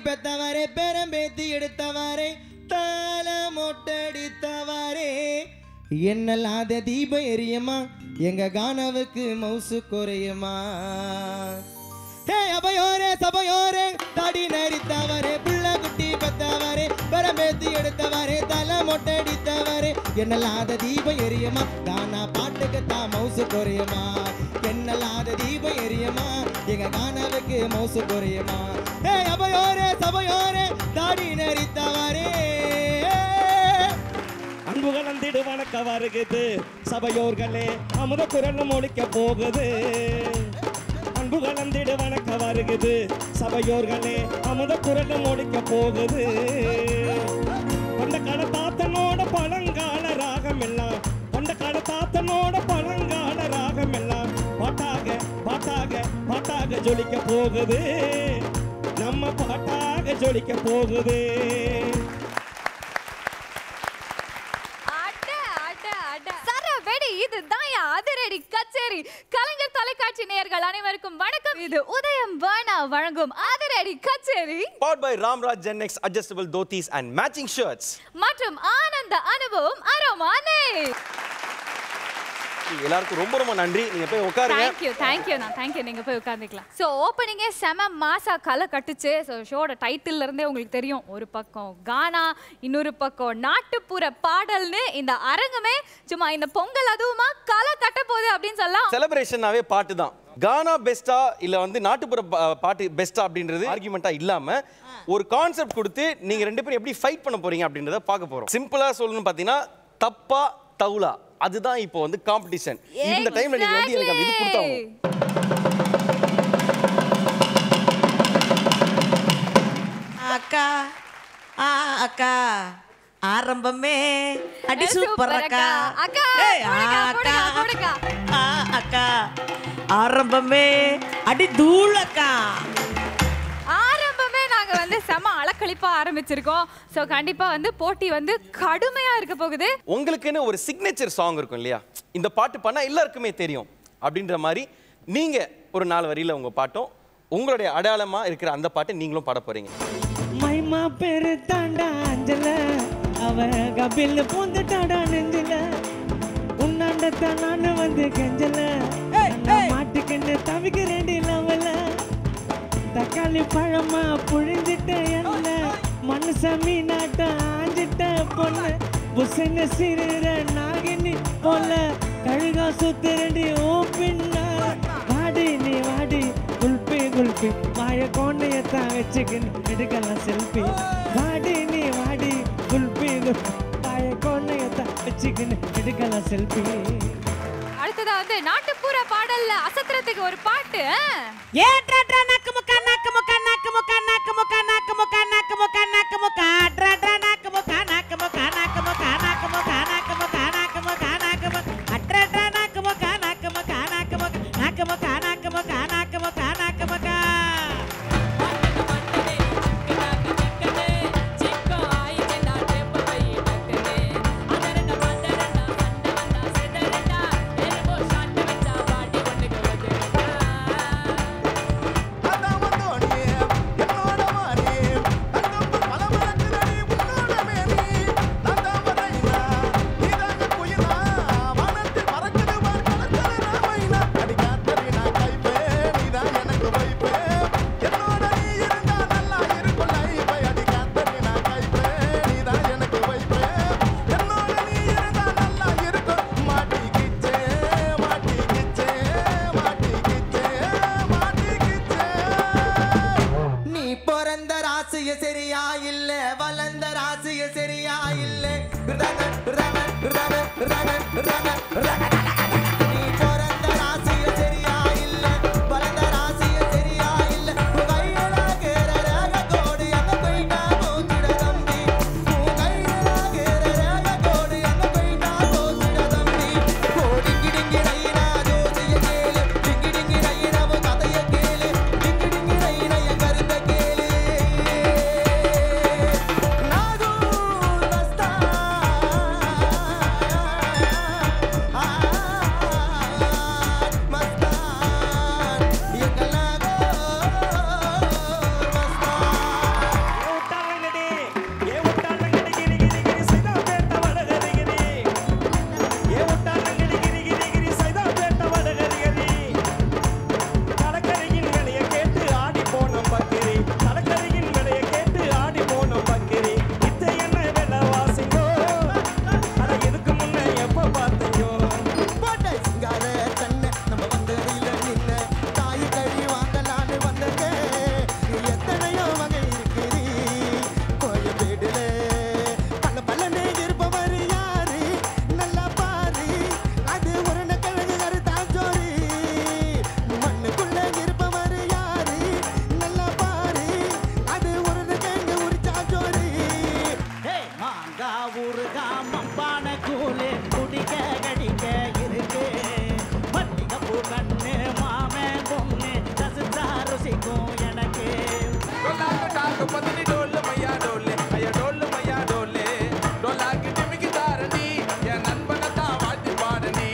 பெத்தவரே பெரம்பேத்தி எடுத்தவரே தால மொட்டடித்தவரே என்னல்லாத தீபம் எரியுமா எங்க கானவுக்கு மவுசு குறையுமா ஹே அபயோரே சபயோரே தாடி நடித்தவரே புள்ள குட்டி பெத்தவரே பெரம்பேத்தி எடுத்தவரே தலை மொட்டடித்தவரே என்னல்லாத தீபம் எரியுமா தானா பாட்டுக்கு தான் மவுசு குறையுமா என்னல்லாத தீபம் எரியுமா எங்க கானவுக்கு மவுசு குறையுமா ஹே அபயோரே சபயோரே தாடி நரித்தவரே அன்பு கலந்திடு வணக்க வருகுது சபையோர்களே அமுத குரல் ஒழிக்க போகுது அன்பு கலந்திடு வணக்க வருகுது சபையோர்களே அமுத குரல் ஒழிக்க போகுது அந்த கால தாத்தனோட பழங்கால ராகம் எல்லாம் அந்த கால தாத்தனோட பழங்கால ராகம் எல்லாம் பாட்டாக பாட்டாக பாட்டாக ஜொலிக்க போகுது நம்ம பாட்டாக ஜொலிக்க போகுது அட, அட, அட. சரவெடி, இதுதான் என் அதிரடி கச்சேரி கலைஞர் தொலைக்காட்சி நேயர்கள் அனைவருக்கும் வணக்கம் இது உதயம் வேணா வழங்கும் அதிரடி கச்சேரி Powered by Ramraj Gen X adjustable dhotis and matching shirts. மற்றும் ஆனந்த அனுபவம் அரோமானே எல்லாருக்கும் ரொம்ப ரொம்ப நன்றி நீங்க போய் உட்காருங்க தேங்க்யூ தேங்க்யூ நான் தேங்க்யூ நீங்க போய் உட்காந்துக்கலாம் ஸோ ஓப்பனிங்கே செம மாசா களை கட்டுச்சு ஸோ ஷோட டைட்டில் இருந்தே உங்களுக்கு தெரியும் ஒரு பக்கம் கானா இன்னொரு பக்கம் நாட்டுப்புற பாடல்னு இந்த அரங்கமே சும்மா இந்த பொங்கல் அதுவுமா களை கட்ட போகுது அப்படின்னு சொல்லலாம் செலிப்ரேஷனாவே பாட்டு தான் கானா பெஸ்டா இல்ல வந்து நாட்டுப்புற பா- பாட்டு பெஸ்டா அப்படின்றது ஆர்குமெண்டா இல்லாம ஒரு கான்செப்ட் கொடுத்து நீங்க ரெண்டு பேரும் எப்படி ஃபைட் பண்ண போறீங்க அப்படின்றத பார்க்க போறோம் சிம்பிளா சொல்லணும்னு பாத்தீங்கன்னா தப்பா தவுலா அதுதான் இப்போ வந்து காம்படிஷன் இந்த டைம்ல நீங்க வந்து எனக்கு அந்த இது கொடுத்தாங்க அக்கா ஆ அக்கா ஆரம்பமே அடி ஏ, சூப்பர் சூப்பர் அக்கா அக்கா. அக்கா, ஏய், ஆ, போடுங்க, அக்கா போடுங்க, போடுங்க. ஆ அக்கா ஆரம்பமே அடி தூள் அக்கா ஆரம்பமே நாங்க வந்து செம அலக்களிப்பா ஆரம்பிச்சிருக்கோம் ஸோ கண்டிப்பா வந்து போட்டி வந்து கடுமையா இருக்க போகுது உங்களுக்குன்னு ஒரு சிக்னேச்சர் சாங் இருக்கும் இல்லையா இந்த பாட்டு பண்ணா எல்லாருக்குமே தெரியும் அப்படின்ற மாதிரி நீங்க ஒரு நாலு வரியில உங்க பாட்டும் உங்களுடைய அடையாளமா இருக்கிற அந்த பாட்டை நீங்களும் பாட போறீங்க மைமா பேரு தாண்டா அஞ்சல அவ கபில் பூந்துட்டாடா நெஞ்சில உன்னாண்டத்தான் நானு வந்து கெஞ்சல நான் மாட்டுக்குன்னு தவிக்கிறேன் லவல தக்காளி பழமா புழிஞ்சிட்ட என்ன மனுஷ மீனாட்ட ஆஞ்சிட்ட பொண்ணு புசன சிறுற நாகினி போல கழுகா சுத்துறடி ஓ பின்னா வாடி நீ வாடி குல்பி குல்பி வாய கோண்டையத்தான் வச்சுக்கின்னு எடுக்கலாம் செல்ஃபி வாடி நீ வாடி குல்பி குல்பி வாய கோண்டையத்தான் வச்சுக்கின்னு எடுக்கலாம் செல்ஃபி அடுத்ததா வந்து நாட்டுப்புற பாடல்ல அசத்துறதுக்கு ஒரு பாட்டு ஆ? ஏட்ரா நக்கு முக்கா நக்கு முக்கா நக்கு முக்கா நக்கு முக்கா நக்கு முக்கா நக்கு முக்கா நக்கு முக்கா அட்ரா நக்கு முக்கா நக்கு முக்கா நக்கு முக்கா நக்கு முக்கா நக்கு முக்கா நக்கு முக்கா நக்கு முக்கா அட்ரா நக்கு முக்கா நக்கு முக்கா நக்கு முக்கா நக்கு முக்கா நக்கு முக்கா நக்கு முக்கா நக்கு முக்கா நீ பிறந்த ராசிய சரியா இல்ல வளர்ந்த ராசிய சரியா இல்ல ரக, ரக, ரக, ரக, ரக, ரக. நீ பிறந்த ராசிய சரியா இல்ல வளர்ந்த ராசிய சரியா இல்ல உன் கையில கேற ரக கோடு எங்க போயிட்டா போச்சுட தம்பி உன் கையில கேற ரக கோடு எங்க போயிட்டா போச்சுட தம்பி கோடி கிடிங்கி நைனா ஜோதிய கேளு டிங்கி டிங்கி நைனா உன் கதைய கேளு டிங்கி டிங்கி நைனா என் கருத்த கேளு நாகூர் பஸ்தா ஆ கூலு குடிக்க கடிக்க இருக்கு மல்லிகைப்பூ கண்ணு மாமன் பொண்ணு ரசிச்சா ருசிக்கும் எனக்கு டோலாக்கு டாக்கு பத்தினி டோல்லு மையா டோல்லு ஐயா டோல்லு மையா டோல்லு டோலாக்கு டிமிக்கி தாரணி என் நண்பனை தான் வாழ்த்தி பாடனி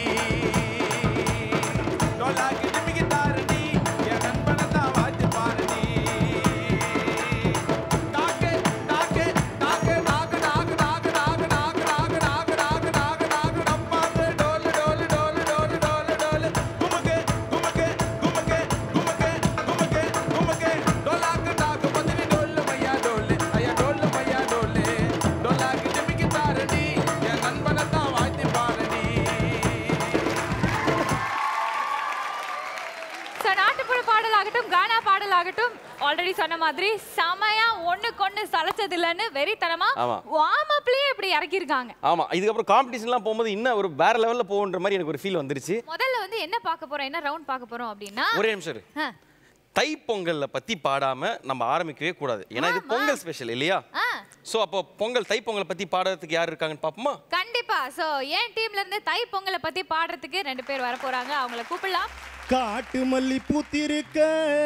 டோலாக்கு டிமிக்கி தாரணி என் நண்பனை தான் வாழ்த்தி பாடனி டாக்கு டாக்கு டாக்கு டாக்கு டாக்கு டாக்கு டாக்கு டாக்கு டாக்கு டாக்கு டாக்கு டாக்கு டாக்கு டப்பாக்கு டோலு டோலு டோலு டோலு டோலு டோலு குமுக்கு குமுக்கு குமுக்கு குமுக்கு குமுக்கு குமுக்கு டோலாக்கு டாக்கு பத்தினி டோல்லு மையா டோல்லு ஐயா டோல்லு மையா டோல்லு டோலாக்கு டிமிக்கி தாரணி என் நண்பனை தான் வாழ்த்தி பாடனி ஸோ நாட்டுப்புற பாடலாகட்டும் கானா பாடலாகட்டும் ஆல்ரெடி சொன்ன மாதிரி செமையா ஒண்ணுக்கு ஒண்ணு சளைச்சது இல்லைன்னு வெறித்தனமா ஆமா. வார்ம் அப்லயே இப்படி இறக்கியிருக்காங்க ஆமா இதுக்கப்புறம் காம்படிஷன்லாம் போகும்போது இன்னும் ஒரு வேற லெவல்ல போகுன்ற மாதிரி எனக்கு ஒரு ஃபீல் வந்துருச்சு முதல்ல வந்து என்ன பார்க்க போறோம் என்ன ரவுண்ட் பார்க்க போறோம் அப்படின்னா ஒரே நிமிஷம் இரு. ஆ, தை பொங்கல்ல பத்தி பாடாம நம்ம ஆரம்பிக்கவே கூடாது ஏன்னா இது பொங்கல் ஸ்பெஷல் இல்லையா ஆ, சோ அப்போ பொங்கல் தை பொங்கலை பத்தி பாடுறதுக்கு யார் இருக்காங்கன்னு பாப்போமா கண்டிப்பா சோ என் டீம்ல இருந்து தை பொங்கலை பத்தி பாடுறதுக்கு ரெண்டு பேர் வர போறாங்க அவங்கள கூப்பிடலாம் காட்டு மல்லி பூத்திருக்க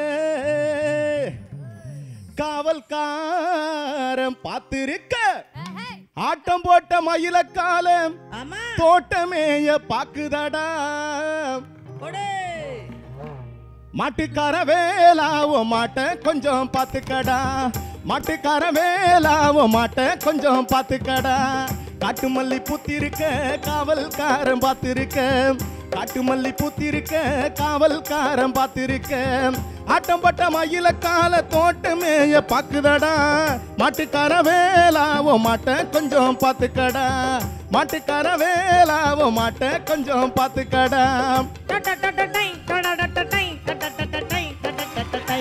காவல்காரன் பார்த்திருக்க ஆட்டம் போட்ட மயிலக்காலம் ஆமா தோட்டமேய பாக்குதடா கொடு மாட்டுக்கார வேலாவோ மாட்ட கொஞ்சம் பார்த்துக்கடா மாட்டுக்கார வேலாவோ மாட்ட கொஞ்சம் பார்த்துக்கடா காட்டு மல்லி பூத்திருக்க காவல்காரன் பார்த்திருக்க காட்டு மல்லி பூத்திருக்க காவல்காரன் பார்த்திருக்க ஆட்டம் பட்ட மயில கால தோட்டமேய பாக்குதடா மாட்டுக்கார வேலாவோ மாட்ட கொஞ்சம் பார்த்துக்கடா மாட்டுக்கார வேலாவோ மாட்ட கொஞ்சம் பார்த்துக்கடா டடடடடை, டடடடடை, டடடடடை, டடடடடை.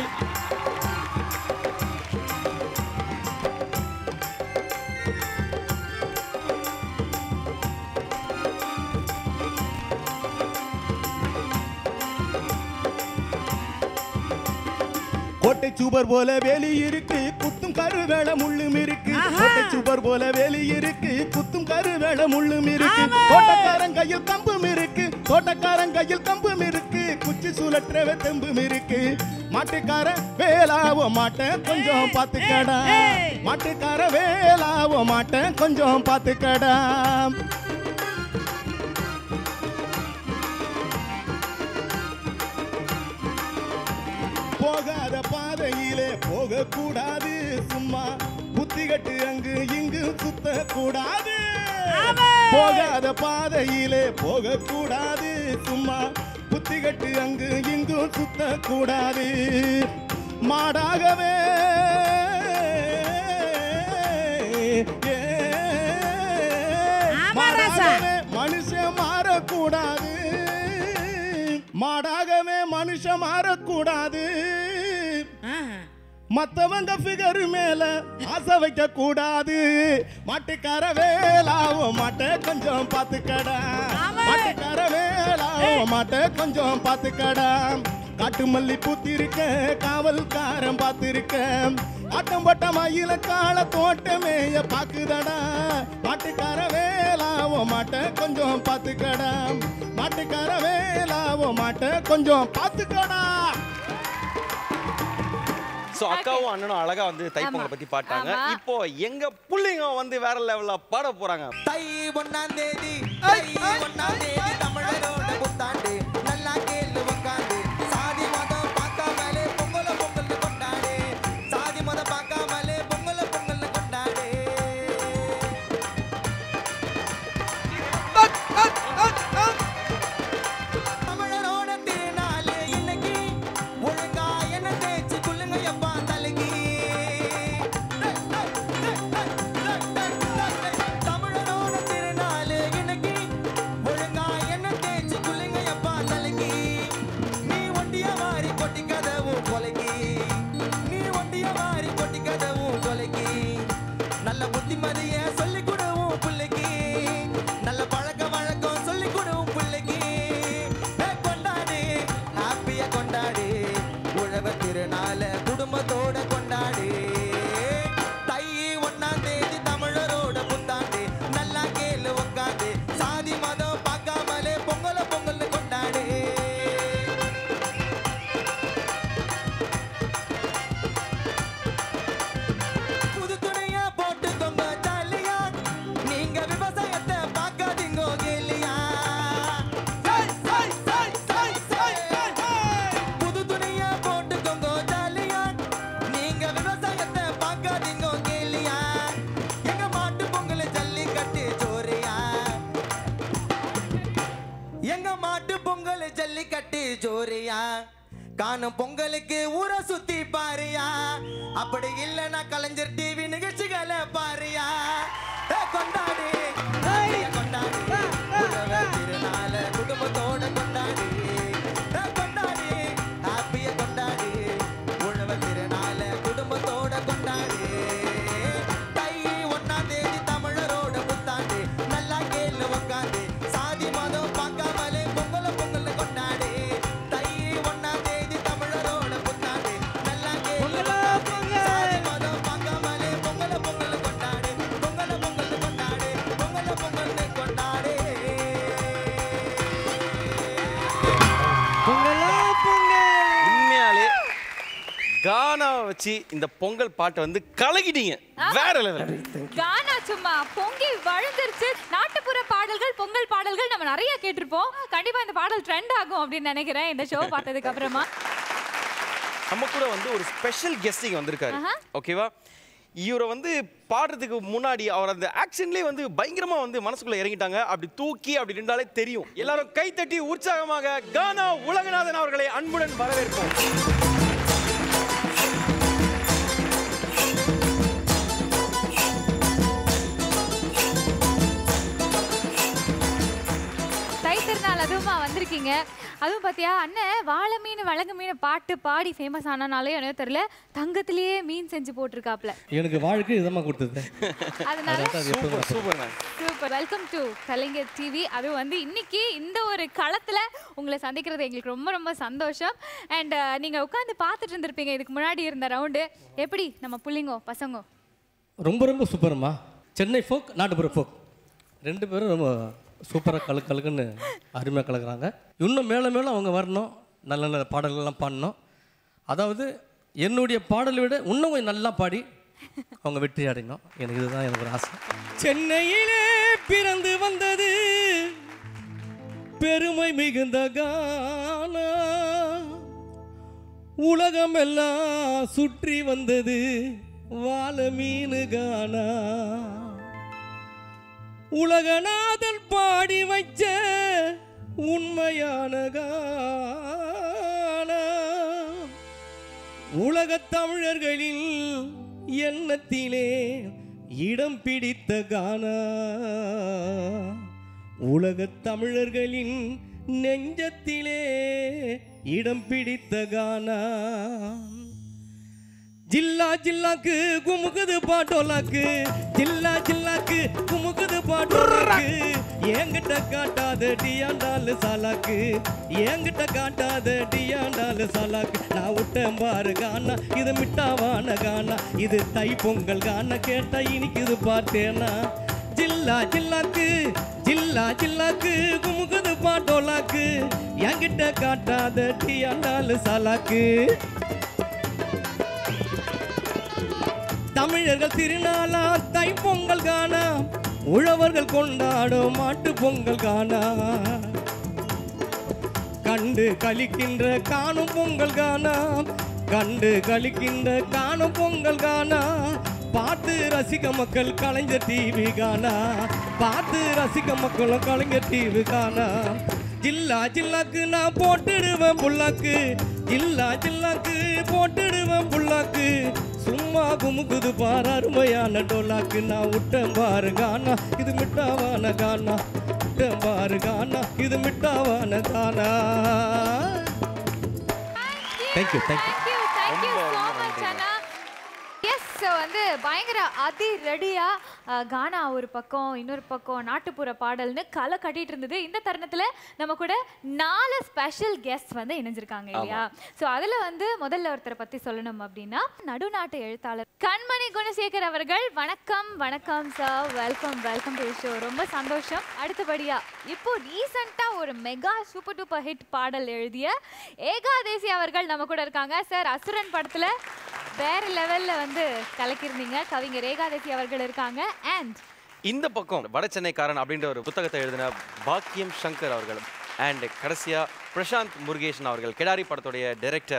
கோட்டை சுவர் போல வேலி இருக்கு குத்தும் கருவேல முள்ளும் இருக்கு கோட்டை சுவர் போல வேலி இருக்கு குத்தும் கருவேல முள்ளும் இருக்கு தோட்டக்காரன் கையில் கம்பும் இருக்கு தோட்டக்காரன் கையில் கம்பும் இருக்கு குச்சி சுழற்றவே தெம்பும் இருக்கு மாட்டுக்கார வேலாவோ மாட்டேன் கொஞ்சம் பாத்துக்கடா மாட்டுக்கார வேலாவோ மாட்டேன் கொஞ்சம் பாத்துக்கடா போகாத பாதையிலே போக கூடாது சும்மா புத்திகட்டு அங்கு இங்கு சுத்த கூடாது போகாத பாதையிலே போக கூடாது சும்மா புத்திகட்டு அங்கு இங்கு சுத்த கூடாது மாடாகவே ஏ, ஆமா, ராசா. மாடாகவே மனுஷன் மாறக்கூடாது மாடாகவே மனுஷன் மாறக்கூடாது ஆஹா. மத்தவங்க ஃபிகர் மேல ஆசை வைக்க கூடாது மாட்டுக்கார வேலாவோ மாட்ட கொஞ்சம் பாத்துக்கடா மாட்டுக்கார வேலாவோ மாட்ட கொஞ்சம் பாத்துக்கடா காட்டு மல்லி பூத்திருக்க காவல்காரன் பார்த்திருக்க ஆட்டம் பட்ட மயில கால தோட்டமேய பாக்குதடா மாட்டுக்கார வேலாவோ மாட்ட கொஞ்சம் பாத்துக்கடா மாட்டுக்கார வேலாவோ மாட்ட கொஞ்சம் பாத்துக்கடா சோ அக்காவும் அண்ணனும் அழகா வந்து தைப்பொங்கலை பத்தி பாட்டாங்க ஆமா. இப்போ எங்க புள்ளைங்க வந்து வேற லெவல்ல பாட போறாங்க தை ஒண்ணாம் தேதி தை ஒண்ணாம் தேதி தமிழரோட புத்தாண்டு நல்லா கேளு உட்காந்து சாதி மதம் பார்க்காமலே பொங்கல பொங்கல் கொண்டாடு சாதி மதம் பார்க்காமலே பொங்கல பொங்கல் கொண்டாடு தமிழரோட திருநாள் இன்னைக்கு ஒழுங்கா என்ன தேய்ச்சி குள்ளுங்க எப்பா தலைக்கு தமிழரோட திருநாள் இன்னைக்கு ஒழுங்கா என்ன தேய்ச்சி குள்ளுங்க எப்பா தலைக்கு நீ ஒண்டிய மாறி கொட்டி கதவும் கொலைக்கு நீ ஒண்டிய மாறி கொட்டி கதவும் கொலைக்கு நல்ல புத்திமதிய சொல்லி கொடுவும் பிள்ளைக்கு நல்ல பழக்க வழக்கம் சொல்லி கொடுவும் பிள்ளைக்கு ஏ, கொண்டாடு ஹாப்பியா கொண்டாடு உழவ திருநாள குடும்பத்தோட கொண்டாடு தை ஒண்ணாம் தேதி தமிழரோட புத்தாண்டு நல்லா கேளு உட்காந்து ஜோரியா காணும் பொங்கலுக்கு ஊரை சுத்தி பாரியா அப்படி இல்லைன்னா கலைஞர் டிவி நிகழ்ச்சிகளை பாரியா ஏ, கொண்டாடி ஹாப்பியா கொண்டாடி உழவர் திருநாள குடும்பத்தோட கொண்டாடி ஏ, கொண்டாடி ஹாப்பியா கொண்டாடி உழவர் திருநாள குடும்பத்தோட கொண்டாடி தை ஒன்னாம் தேதி தமிழரோட புத்தாண்டு நல்லா கேளு உட்காந்து சாதி மதம் பார்க்காமலே பொங்கல பொங்கல் கொண்டாடி தை ஒன்னாம் தேதி தமிழரோட புத்தாண்டு நல்லா கேளு உட்காந்து சாதி மதம் பார்க்காமலே பொங்கல பொங்கல் கொண்டாடி பொங்கல பொங்கல் கொண்டாடி பொங்கல பொங்கல் கொண்டாடி பொங்கலா பொங்கல் உண்மையாலே கானாவை வச்சு இந்த பொங்கல் பாட்டை வந்து கலக்கிட்டீங்க வேற லெவல் கானா சும்மா பொங்கி வழுந்துருச்சு நாட்டுப்புற பாடல்கள் பொங்கல் பாடல்கள் நம்ம நிறைய கேட்டிருப்போம் கண்டிப்பா இந்த பாடல் ட்ரெண்ட் ஆகும் அப்படின்னு நினைக்கிறேன் இந்த ஷோ பார்த்ததுக்கு அப்புறமா நம்ம கூட வந்து ஒரு ஸ்பெஷல் கெஸ்டிங் வந்திருக்காரு ஆஹா. ஓகேவா இவரை வந்து பாடுறதுக்கு முன்னாடி அவர் அந்த ஆக்ஷன்லேயே வந்து பயங்கரமா வந்து மனசுக்குள்ள இறங்கிட்டாங்க அப்படி தூக்கி அப்படி நின்றாலே தெரியும் எல்லாரும் கைத்தட்டி உற்சாகமாக கானா உலகநாதன் அவர்களை அன்புடன் வரவேற்போம் தை திருநாள் அதுவுமா வந்திருக்கீங்க அதுவும் பார்த்தியா அண்ணன் வாழை மீன் வழங்கு மீன் பாட்டு பாடி ஃபேமஸ் ஆனனாலே எனக்கு தெரியல தங்கத்திலேயே மீன் செஞ்சு போட்டிருக்காப்ல எனக்கு வாழ்க்கை இதமா கொடுத்தது அதனால super super ma'am super welcome to Kalaignar TV அதுவும் வந்து இன்னைக்கு இந்த ஒரு களத்துல உங்களை சந்திக்கிறது எங்களுக்கு ரொம்ப ரொம்ப சந்தோஷம் அண்ட் நீங்க உட்காந்து பார்த்துட்டு இருந்திருப்பீங்க இதுக்கு முன்னாடி இருந்த ரவுண்டு எப்படி நம்ம புள்ளிங்கோ பசங்கோ ரொம்ப ரொம்ப சூப்பர்மா சென்னை ஃபோக் நாட்டுப்புற ஃபோக் ரெண்டு பேரும் ரொம்ப சூப்பராக கலக்கு கலக்குன்னு அருமையாக கலக்குறாங்க இன்னும் மேலே மேலே அவங்க வரணும் நல்ல நல்ல பாடல்கள்லாம் பாடணும் அதாவது என்னுடைய பாடலை விட இன்னும் கொஞ்சம் நல்லா பாடி அவங்க வெற்றி அடையணும் எனக்கு இதுதான் எனக்கு ஒரு ஆசை சென்னையிலே பிறந்து வந்தது பெருமை மிகுந்த கானா உலகமெல்லாம் சுற்றி வந்தது வாழ மீனு கானா உலகநாதன் பாடி வச்ச உண்மையான கானா உலகத் தமிழர்களின் எண்ணத்திலே இடம் பிடித்த கானா உலகத் தமிழர்களின் நெஞ்சத்திலே இடம் பிடித்த கானா ஜில்லா ஜில்லாக்கு குமுகுது பாட்டோலாக்கு ஜில்லா ஜில்லாக்கு குமுகுது பாட்டோலாக்கு என்கிட்ட காட்டாத டியாண்டாலு சாலாக்கு என்கிட்ட காட்டாத டியாண்டாலு சாலாக்கு நான் விட்டேன் பாரு கானா இது மிட்டாவான கானா இது தை பொங்கல் கானா கேட்டா இனிக்குது பார்த்தேனா ஜில்லா ஜில்லாக்கு ஜில்லா ஜில்லாக்கு குமுகுது பாட்டோலாக்கு என்கிட்ட காட்டாத டியாண்டாலு சாலாக்கு தமிழர்கள் திருநாளா தை பொங்கல் காணா உழவர்கள் கொண்டாடும் மாட்டு பொங்கல் காணா கண்டு கழிக்கின்ற காணும் பொங்கல் காணா கண்டு கழிக்கின்ற காணும் பொங்கல் காணா பார்த்து ரசிக்க மக்கள் கலைஞர் டிவி காணா பார்த்து ரசிக்க மக்களும் கலைஞர் டிவி காணா ஜில்லா ஜில்லாக்கு நான் போட்டுடுவேன் புல்லாக்கு ஜில்லா ஜில்லாக்கு போட்டுடுவேன் புல்லாக்கு சும்மா குமுக்குது பாரு அருமையான டோலாக்கு நான் விட்டேன் பாரு கானா இது மிட்டாவான கானா விட்டேன் பாரு கானா இது மிட்டாவான கானா thank you thank you thank you thank you so much அண்ணா எஸ் வந்து பயங்கர அதி ரெடியா கானா ஒரு பக்கம் இன்னொரு பக்கம் நாட்டுப்புற பாடல்னு களை கட்டிட்டு இருந்தது இந்த தருணத்துல நம்ம கூட நாலு ஸ்பெஷல் கெஸ்ட் வந்து இணைஞ்சிருக்காங்க இல்லையா ஸோ அதுல வந்து முதல்ல ஒருத்தரை பத்தி சொல்லணும் அப்படின்னா நடுநாட்டு எழுத்தாளர் கண்மணி குணசேகர் அவர்கள் வணக்கம் வணக்கம் sir welcome welcome to show ரொம்ப சந்தோஷம் அடுத்தபடியா இப்போ ரீசெண்டா ஒரு மெகா சூப்பர் டூப்பர் ஹிட் பாடல் எழுதிய ஏகாதேசி அவர்கள் நம்ம கூட இருக்காங்க சார் அசுரன் படத்துல வேற லெவல்ல வந்து கலக்கியிருந்தீங்க கவிஞர் ஏகாதசி அவர்கள் இருக்காங்க அண்ட் இந்த பக்கம் வட சென்னைக்காரன் அப்படின்ற ஒரு புத்தகத்தை எழுதின பாக்கியம் சங்கர் அவர்கள் அண்ட் கடைசியா பிரசாந்த் முருகேசன் அவர்கள் கெடாரி படத்துடைய டைரக்டர்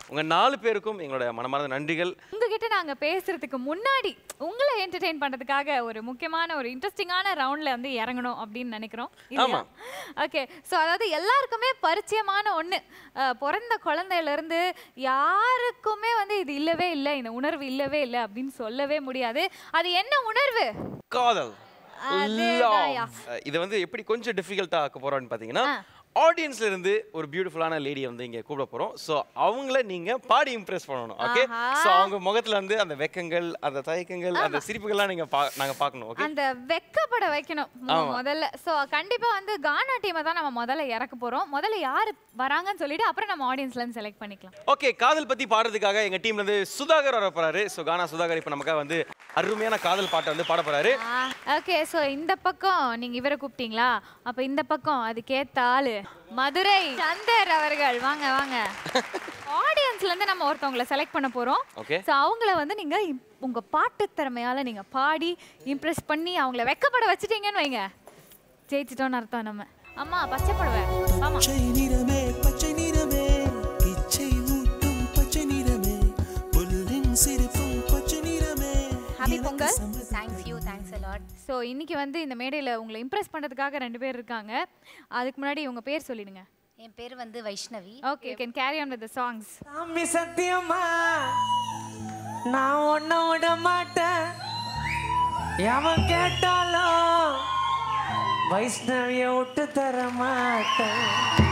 உங்க நாலு பேருக்கும் எங்களோட மனமார்ந்த நன்றிகள் உங்ககிட்ட நாங்க பேசுறதுக்கு முன்னாடி உங்களை என்டர்டெயின் பண்றதுக்காக ஒரு முக்கியமான ஒரு இன்ட்ரெஸ்டிங்கான ரவுண்ட்ல வந்து இறங்கணும் அப்படின்னு நினைக்கிறோம் ஆமா. ஓகே ஸோ அதாவது எல்லாருக்குமே பரிச்சயமான ஒண்ணு அஹ், பிறந்த குழந்தையில இருந்து யாருக்குமே வந்து இது இல்லவே இல்லை இந்த உணர்வு இல்லவே இல்லை அப்படின்னு சொல்லவே முடியாது அது என்ன உணர்வு காதல் அதேதான்யா. Love. இது வந்து எப்படி கொஞ்சம் டிஃபிகல்ட்டா ஆக்க போறோம்னு பாத்தீங்கன்னா ஆடியன்ஸ்ல இருந்து ஒரு பியூட்டிஃபுல்லான லேடியை வந்து இங்க கூப்பிட போறோம் ஸோ அவங்கள நீங்க பாடி இம்ப்ரெஸ் பண்ணணும் ஓகே ஆஹா. ஸோ அவங்க முகத்துல வந்து அந்த வெக்கங்கள் அந்த தயக்கங்கள் அந்த சிரிப்புகள்லாம் நீங்க பா- நாங்க பார்க்கணும் ஓகே அந்த வெக்கப்பட வைக்கணும் மு- ஆமா. முதல்ல ஸோ கண்டிப்பா வந்து கானா டீமை தான் நம்ம முதல்ல இறக்க போறோம் முதல்ல யாரு வராங்கன்னு சொல்லிட்டு அப்புறம் நம்ம ஆடியன்ஸ்ல இருந்து செலக்ட் பண்ணிக்கலாம் ஓகே காதல் பத்தி பாடுறதுக்காக எங்க டீம்ல இருந்து சுதாகர் வர போறாரு ஸோ கானா சுதாகர் இப்போ நமக்காக வந்து அருமையான காதல் பாட்டை வந்து பாட போறாரு ஓகே ஸோ இந்த பக்கம் நீங்க இவரை கூப்பிட்டீங்களா அப்ப இந்த பக்கம் அதுக்கேத்த ஆளு மதுரை சந்தர் அவர்கள் வாங்க வாங்க ஆடியன்ஸ்ல இருந்து நம்ம ஒருத்தவங்கள செலக்ட் பண்ண போறோம் Okay. ஸோ அவங்கள வந்து நீங்க இம்- உங்க பாட்டு திறமையால நீங்க பாடி இம்ப்ரெஸ் பண்ணி அவங்கள வெக்கப்பட வச்சிட்டீங்கன்னு வைங்க ஜெயிச்சிட்டோம்னு அர்த்தம் நம்ம அம்மா பச்சை புடவை ஆமா பச்சை நிறமே பச்சை நிறமே இச்சை ஊட்டும் பச்சை நிறமே புல்லின் சிரிப்பும் பச்சை நிறமே happy Pongal thanks you thanks a lot so இன்னைக்கு வந்து இந்த மேடையில் உங்களை இம்ப்ரெஸ் பண்ணுறதுக்காக ரெண்டு பேர் இருக்காங்க அதுக்கு முன்னாடி உங்க பேர் சொல்லிடுங்க என் பேர் வந்து Vaishnavi okay can carry on with songs சாமி சத்தியமா நான் ஒன்ன விட மாட்டேன் எவன் கேட்டாலும் வைஷ்ணவிய விட்டு தர மாட்டேன்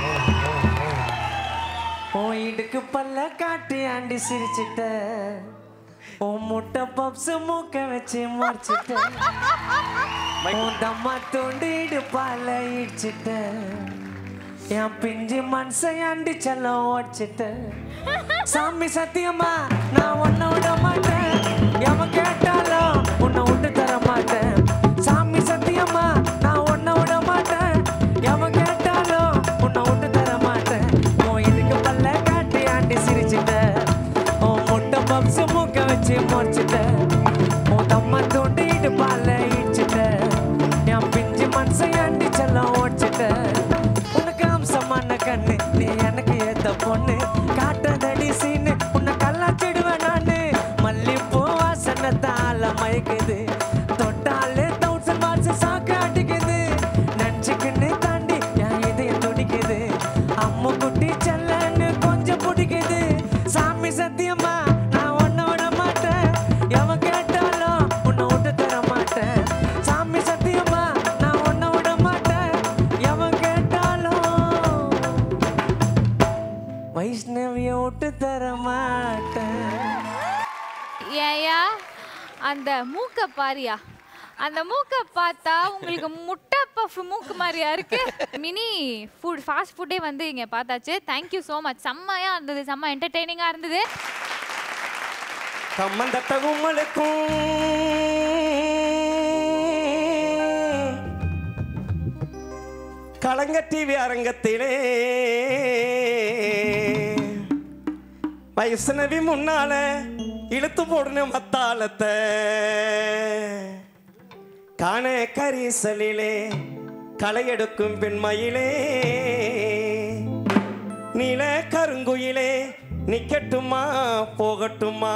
உன் இடுக்கு பல்ல காட்டி ஆண்டி சிரிச்சிட்ட உன் முட்டை பப்ஸ் மூக்க வச்சு முடிச்சிட்ட உன் தம்மா தூண்டி இடுப்பால இடிச்சிட்ட என் பிஞ்சு மனசை ஆண்டி செல்லம் ஓடிச்சிட்ட சாமி சத்தியமா நான் உன்னை விட மாட்டேன் எவன் கேட்டாலும் உன்னை விட்டு தர மாட்டேன் சாமி சத்தியமா நான் உன்னை விட மாட்டேன் எவன் கேட்டாலும் உன்னை விட்டு தர மாட்டேன் உன் இதுக்கு பல்ல காட்டி ஆண்டி சிரிச்சிட்ட உன் முட்டை பப்ஸ் மூக்க வச்சு முடிச்சிட்ட உன் தம்மா தூண்டிட்டு பால இடிச்சிட்ட என் பிஞ்சு மனசை ஆண்டி செல்லம் ஓடிச்சிட்ட உனக்கு அம்சமான கண்ணு நீ எனக்கு ஏத்த பொண்ணு காட்டுதடி சீனு உன்னை கல்லாச்சிடுவேன் நானு மல்லிப்பூ வாசனை தாள மயக்குது தொட்டாலே தௌசண்ட் வாட்ஸ் சாக்கு அடிக்குது நெஞ்சுக்குன்னு தாண்டி என் இதயம் துடிக்குது அம்மு குட்டி செல்லன்னு கொஞ்சம் பிடிக்குது சாமி சத்தியமா நான் ஒன்ன விட மாட்டேன் எவன் கேட்டாலும் உன்னை விட்டு தர மாட்டேன் சாமி சத்தியமா நான் உன்னை விட மாட்டேன் எவன் கேட்டாலும் வைஷ்ணவிய விட்டு தர மாட்டேன் ஏயா அந்த மூக்க பாரியா அந்த மூக்க பார்த்தா உங்களுக்கு முட்டை பஃப் மூக்கு மாதிரியா இருக்கு மினி ஃபுட் ஃபாஸ்ட் ஃபுட்டே வந்து இங்க பார்த்தாச்சு தேங்க்யூ ஸோ மச் செம்மையா இருந்தது செம்ம என்டர்டெய்னிங்கா இருந்தது கம்மந்தட்ட கும்மலுக்கும் கலங்க டிவி அரங்கத்திலே வைஷ்ணவி முன்னால இழுத்து போடுன மத்தாளத்தை காண கரிசலிலே களை எடுக்கும் பெண்மயிலே நீல கருங்குயிலே நிக்கட்டுமா போகட்டுமா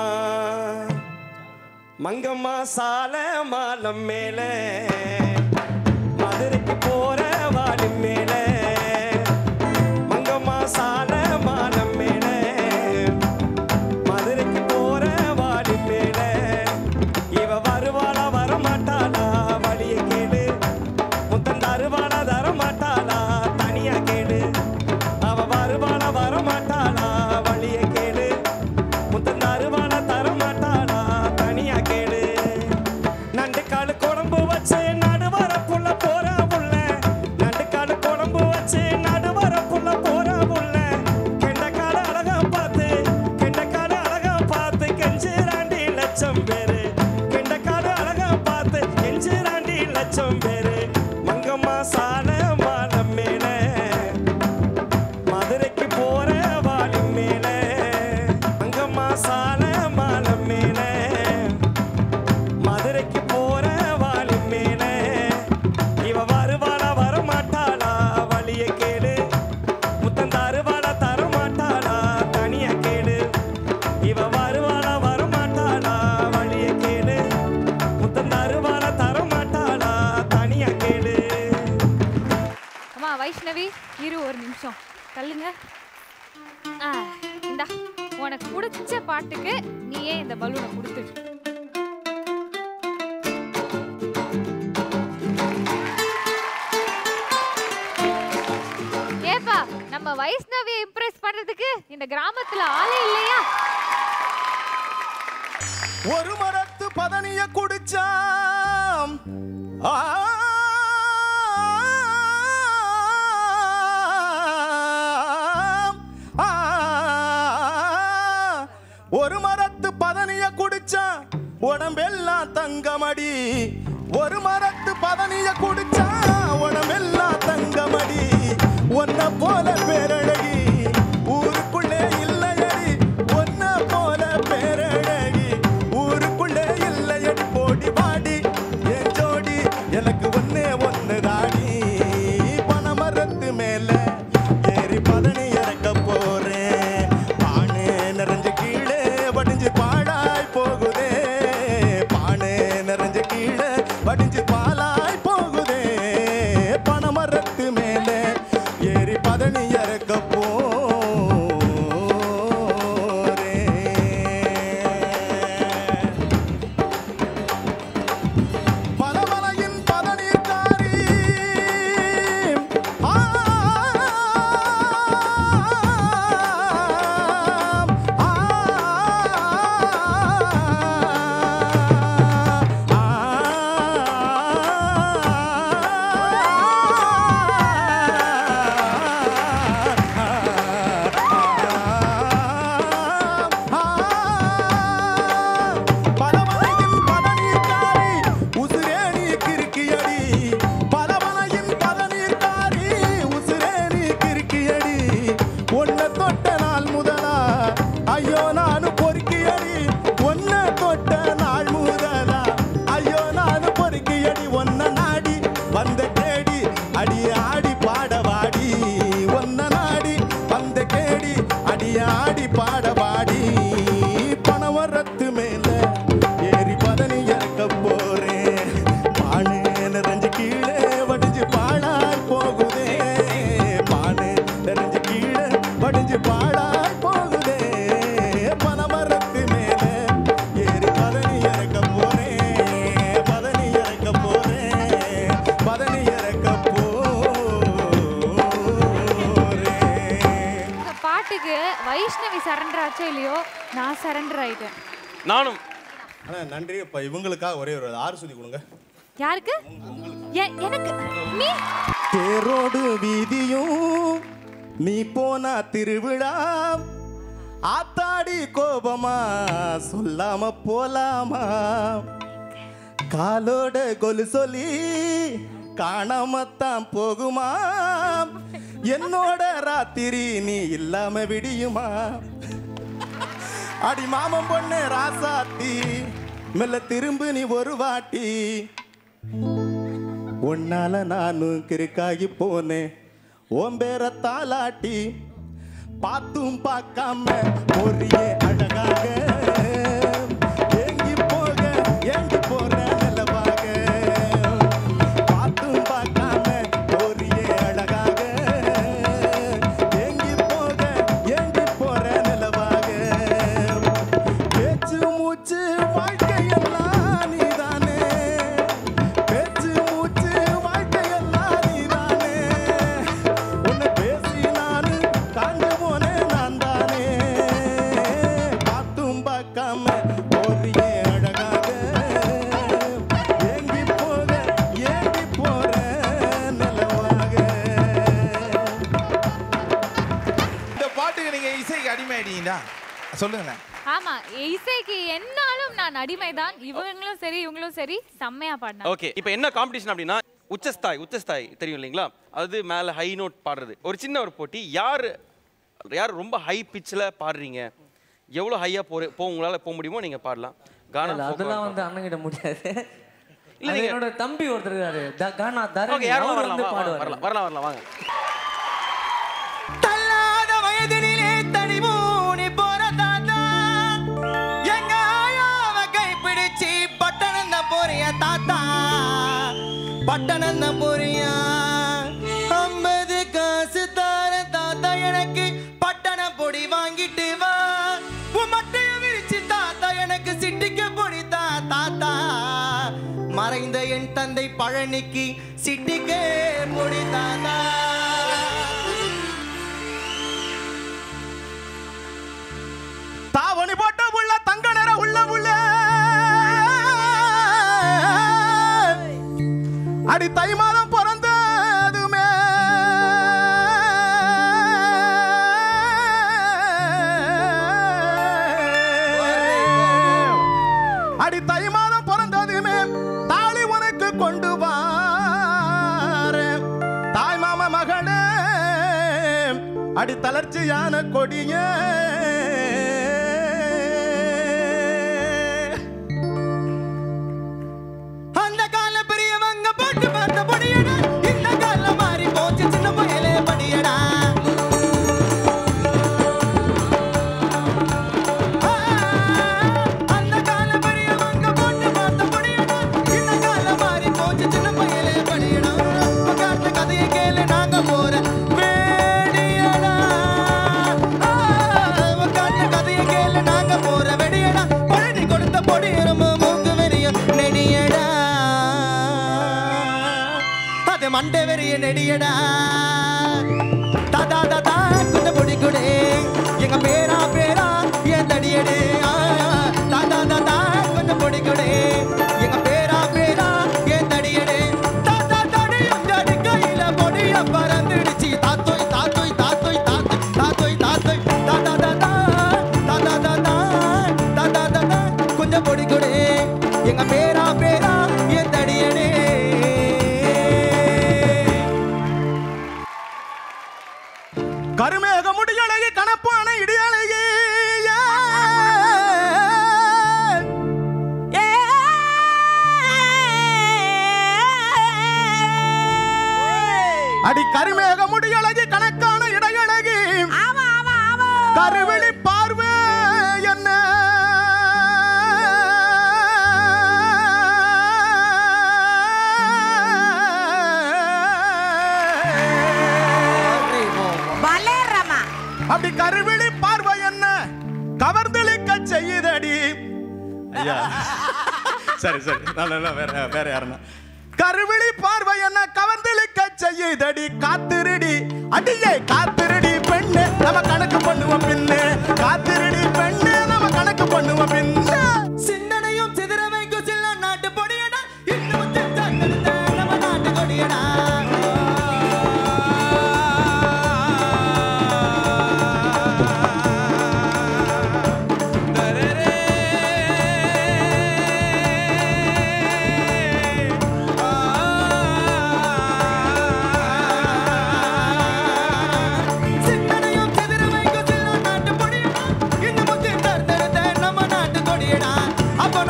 மங்கம்மா சால மாலம் மேல மதுரைக்கு போற வாலி மேல மங்கம்மா சால மாலம் மேல மதுரைக்கு போற வாலி மேல இவ வருவாளா வரமாட்டாளா வழிய கேளு முத்தன் தருவாளா தரமாட்டாளா தனியா கேளு அவ வருவாளா வரமாட்டாளா வழிய கேளு முத்தன் தருவாளா தரமாட்டாளா தனியா கேளு நண்டு காலு குழம்பு வச்சு நடுவர புள்ள போற புள்ள நண்டு காலு குழம்பு வச்சு நடுவர புள்ள போற புள்ள கெண்ட கால அழகா பார்த்து கெண்ட கால அழகா பார்த்து கெஞ்சிராண்டி லட்சம் பேரு கெண்ட கால அழகா பார்த்து கெஞ்சிராண்டி லட்சம் பேரு மங்கம்மா சால மாலம் மேல மதுரைக்கு போற வாலி மேல மங்கம்மா சால மாலம் மேல மதுரைக்கு போற வாலி மேல இவ வருவாளா வரமாட்டாளா வழிய கேளு முத்தம் தருவாளா தரமாட்டாளா தனியா கேளு வைஷ்ணவி இரு ஒரு நிமிஷம் தள்ளுங்க ஆ, இந்தா உனக்கு பிடிச்ச பாட்டுக்கு நீயே இந்த பலூனை கொடுத்துடு ஏப்பா நம்ம வைஷ்ணவியை இம்ப்ரெஸ் பண்றதுக்கு இந்த கிராமத்துல ஆளே இல்லையா ஒரு மரத்து பதனிய குடிச்சாம் ஆம். ஆ. ஒரு மரத்து பதனிய குடிச்சான் உடம்பெல்லாம் தங்கமடி ஒரு மரத்து பதனிய குடிச்சா உடம்பெல்லாம் தங்கமடி ஒன்ன போல பேரழகி ஊருக்குள்ளே இல்லையடி ஒன்ன போல பேரழகி ஊருக்குள்ளே இல்லையடி போடி வாடி என் ஜோடி எனக்கு ஒன்னே ஒன்னு தாடி பனமரத்து மேல ஏறி பதனி இறக்க போறேன் பானு நிறைஞ்சு கீழே வடிஞ்சு பாடாய் போகுதே பானு நிறைஞ்சு கீழே வடிஞ்சு பாலாய் போகுதே பனமரத்து மேல ஏறி பதனி இறக்க போறேன் பலமலையின் பதநீர்காரி பலமலையின் பதநீர்காரி உசுரே நீ கிறுக்கியடி பலமலையின் பதநீர்காரி உசுரே நீ கிறுக்கியடி ஒன்ன தொட்ட நாள் முதலா ஐயோ நானு பொறுக்கியடி ஒன்ன தொட்ட நாள் முதலா ஐயோ நானு பொறுக்கியடி ஒன்ன நாடி வந்த தேடி அடி ஆடி பாடவாடி ஒன்ன நாடி வந்த கேடி அடி ஆடி பாடவாடி பணவரத்து மேல ஏறி பதனி இறக்க போறேன் பானு நிறைஞ்சு கீழே வடிஞ்சு பாழாய் போகுதே பானு நிறைஞ்சு கீழே வடிஞ்சு பாழாய் போகுதே பனமரத்து மேல ஏறி பதனி இறக்க போறேன் பதனி இறக்க போறேன் பதனி இறக்க போறேன் இந்த பாட்டுக்கு வைஷ்ணவி சரண்டர் ஆச்சோ இல்லையோ நான் சரண்டர் ஆயிட்டேன் நானும் ஆனா நன்றி இப்ப இவங்களுக்காக ஒரே ஒரு ஆறு சொல்லி கொடுங்க யாருக்கு எ- எனக்கு நீ தேரோடு வீதியும் நீ போனா திருவிழா ஆத்தாடி கோபமா சொல்லாம போலாமா காலோட கொலு சொல்லி காணாமத்தான் போகுமா என்னோட ராத்திரி நீ இல்லாம விடியுமா அடி மாமன் பொண்ணு ராசாத்தி மெல்ல திரும்பு நீ ஒரு வாட்டி உன்னால நானும் கிறுக்காகி போனேன் ஓம் பேர தாலாட்டி பார்த்தும் பார்க்காம பொறியே அழகாக ஏங்கி போக ஏங்கி போற நிலவாக பார்த்தும் பார்க்காம பொறியே அழகாக ஏங்கி போக ஏங்கி போற நிலவாக பேச்சு மூச்சு வாழ்க்கையெல்லாம் நீதானே பேச்சு மூச்சு வாழ்க்கையெல்லாம் நீதானே உன்னை பேசி நானு காஞ்ச போனேன் நான் தானே பார்த்தும் பார்க்காம போறியே அழகாக ஏங்கி போக ஏங்கி போற நிலவாக இந்த பாட்டுக்கு நீங்க இசைக்கு அடிமையாயிட்டீங்களா சொல்லுங்களேன் ஆமா இசைக்கு என்னாலும் நான் அடிமைதான் இவங்களும் சரி இவங்களும் சரி செம்மையா பாடினாங்க ஓகே இப்போ என்ன காம்படிஷன் அப்படின்னா உச்சஸ்தாய் உச்சஸ்தாய் தெரியும் இல்லைங்களா அது மேலே ஹை நோட் பாடுறது ஒரு சின்ன ஒரு போட்டி யார் யார் ரொம்ப ஹை பிச்சில் பாடுறீங்க எவ்வளோ ஹையாக போற போ உங்களால் போக முடியுமோ நீங்கள் பாடலாம் கானா இல்ல, அதெல்லாம் வந்து அண்ணங்கிட்ட முடியாது இல்ல, அது நீங்க- என்னோட தம்பி ஒருத்தர் இருக்காரு த- கானா ஓகே தரணி யாரும் அவர் வரலாம் வந்து வா- வா- பாடுவார் வரலாம் வரலாம் வரலாம் வாங்க தள்ளாத வயதினிலே தனிமூனி போற தாத்தா எங்க ஆயாவ கைப்பிடிச்சு பட்டணம் தான் போறிய தாத்தா பட்டணம் தான் போறியா ஐம்பது சிட்டிக்க பொடித்தா தாத்தா மறைந்த என் தந்தை பழனிக்கு சிட்டிக்க முடித்தாதா தாவணி போட்ட உள்ள தங்க நிற உள்ள உள்ள அடி தை மாதம் பிறந்ததுமே அடி தை மாதம் பிறந்ததுமே தாலி உனக்கு கொண்டு வாரு தாய் மாமா மகனே அடி தளர்ச்சியான கொடியே அந்த கால பெரியவங்க போட்டு பார்த்த பொடியடா இந்த கால மாறி போச்சு சின்ன பயலே படியடா ஆ, அந்த கால பெரியவங்க போட்டு பார்த்த பொடியடா இந்த கால மாறி போச்சு சின்ன பயலே படியடா உட்கார்ந்து கதையை கேளு நாங்க போற வேடியடா ஆ, உட்கார்ந்து கதையை கேளு நாங்க போற வெடியடா பழனி கொடுத்த பொடியரும் மூக்கு வெறியும் நெடியடா அது மண்டை வெறிய நெடியடா தாதா தாதா கொஞ்சம் பொடி கொடு எங்க பேரா பேரா என் தடியடு ஆ, தாதா தாதா கொஞ்சம் பொடி கொடு எங்க பேரா பேரா என் தடியடு தாத்தா தடியும் ஜடி கையில பொடிய பறந்துடுச்சு தாத்தோய் தாத்தோய் தாத்தோய் தாத்தோய் தாத்தோய் தாத்தோய் தாத்தா தாதா தாத்தா தாதா தாத்தா தாதா கொஞ்சம் பொடி கொடு எங்க பேரா பேரா என் தடியடு கருமேக முடியழகி கணப்பான இடியழகி அடி கருமேக முடியழகி கணக்கான இடையழகி கருவிழி பார்வை என்ன பலேரமா அப்படி கருவிழி பார்வை என்ன கவர்ந்தளிக்க செய்யுதடி ஐயா சரி சரி நான் நான் வேற வேற யாருன்னா கருவிழி பார்வை என்ன கவர்ந்தளிக்க செய்யுதடி காத்திருடி அடியே காத்திருடி பெண்ணு நம்ம கணக்கு பண்ணுவோம் பின்னு காத்திருடி பெண்ணு நம்ம கணக்கு பண்ணுவோம் பின்னு சிந்தனையும் சிதற வைக்கும் சில நாட்டு பொடியடா இன்னும் தத்தெடுத்த நம்ம நாட்டு கொடியடா சிந்தனையும் சிதற வைக்கும் சில நாட்டு பொடியடா இன்னும் தத்தெடுத்த நம்ம நாட்டு கொடியடா அப்ப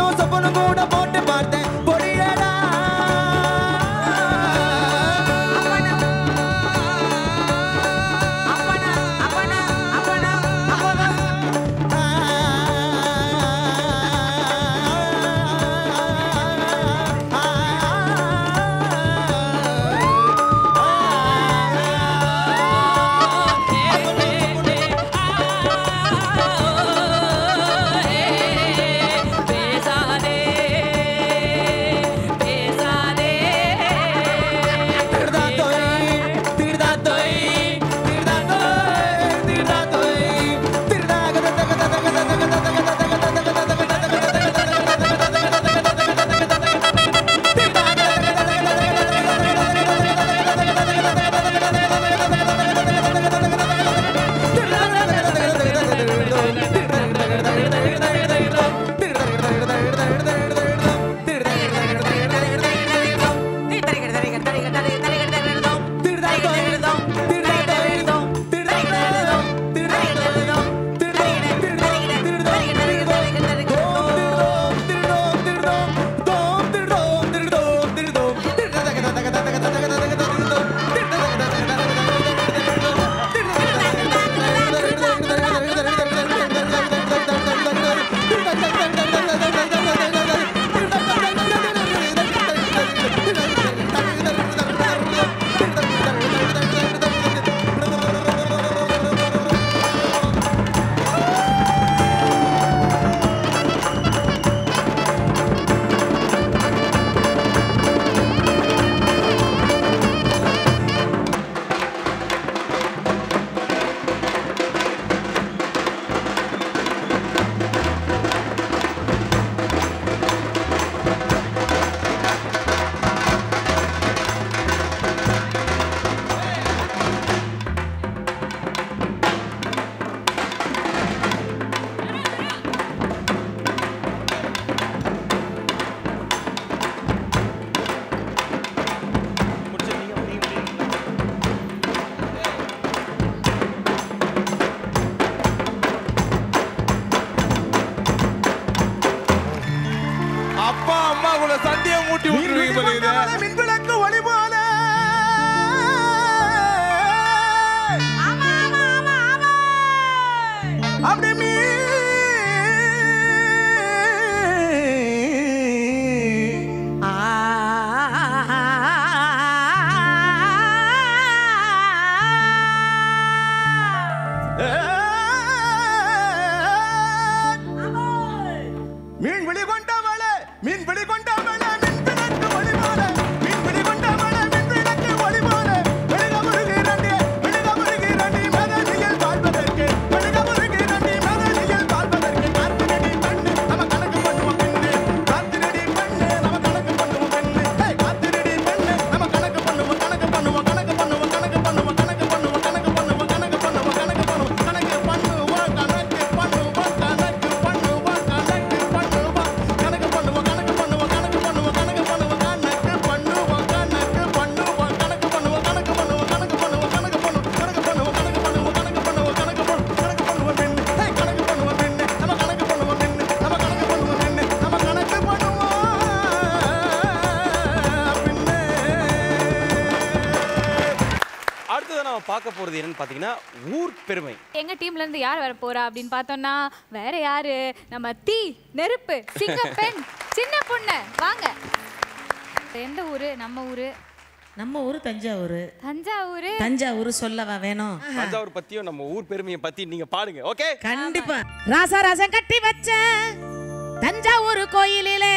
நம்ம பார்க்க போறது என்னன்னு பார்த்தீங்கன்னா ஊர் பெருமை எங்க டீம்ல இருந்து யார் வர போறா அப்படின்னு பார்த்தோம்னா வேற யாரு நம்ம தீ நெருப்பு சிங்கப்பெண் சின்ன பொண்ணு வாங்க எந்த ஊரு நம்ம ஊரு நம்ம ஊரு தஞ்சாவூர் தஞ்சாவூர் தஞ்சாவூர் சொல்லவா வேணும் தஞ்சாவூர் பத்தியும் நம்ம ஊர் பெருமையை பத்தி நீங்க பாடுங்க ஓகே கண்டிப்பா ராசராசம் கட்டி வச்ச தஞ்சாவூர் கோயிலிலே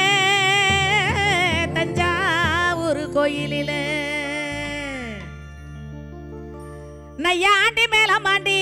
தஞ்சாவூர் கோயிலிலே நையாண்டி மேலமாண்டி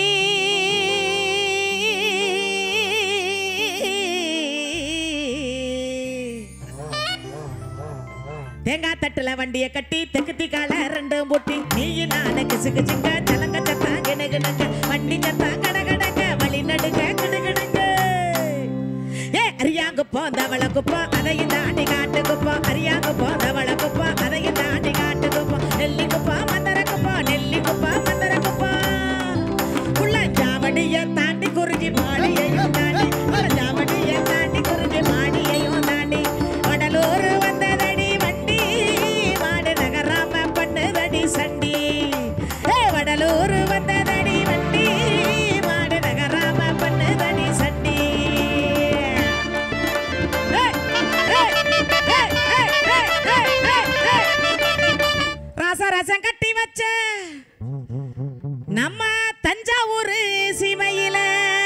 தேங்காய் தட்டுல வண்டிய கட்டி தெக்குத்தி கால ரெண்டு முட்டி நீ நானு கிசுக்கு சிங்க தலங்க சத்தா கிணகுனுங்க வண்டி சத்தா கடகடங்க வழி நடுங்க கிடுகிடுங்க ஏ அரியாங்க போந்தவள குப்பா அதையும் தாண்டி காட்டு குப்பா அரியாங்க போந்தவள குப்பா அதையும் தாண்டி காட்டு குப்பா நெல்லி குப்பா மந்தர குப்பா நெல்லி குப்பா மந்தர குப்பா உள்ள ஜாவடிய தாண்டி குறிஞ்சி மாடியையும் தாண்டி உள்ள ஜாவடிய தாண்டி குறிஞ்சி மாடியையும் தாண்டி வடலூர் வந்ததடி வண்டி மாடு நகராம பண்ணுதடி சண்டி ஏ வடலூர் வந்ததடி வண்டி மாடு நகராம பண்ணுதடி சண்டி ஏய், ஏய், ஏய், ஏய், ஏய், ஏய், ஏய், ஏய். ராசராசம் கட்டி வச்ச நம்ம தஞ்சாவூர் சீமையில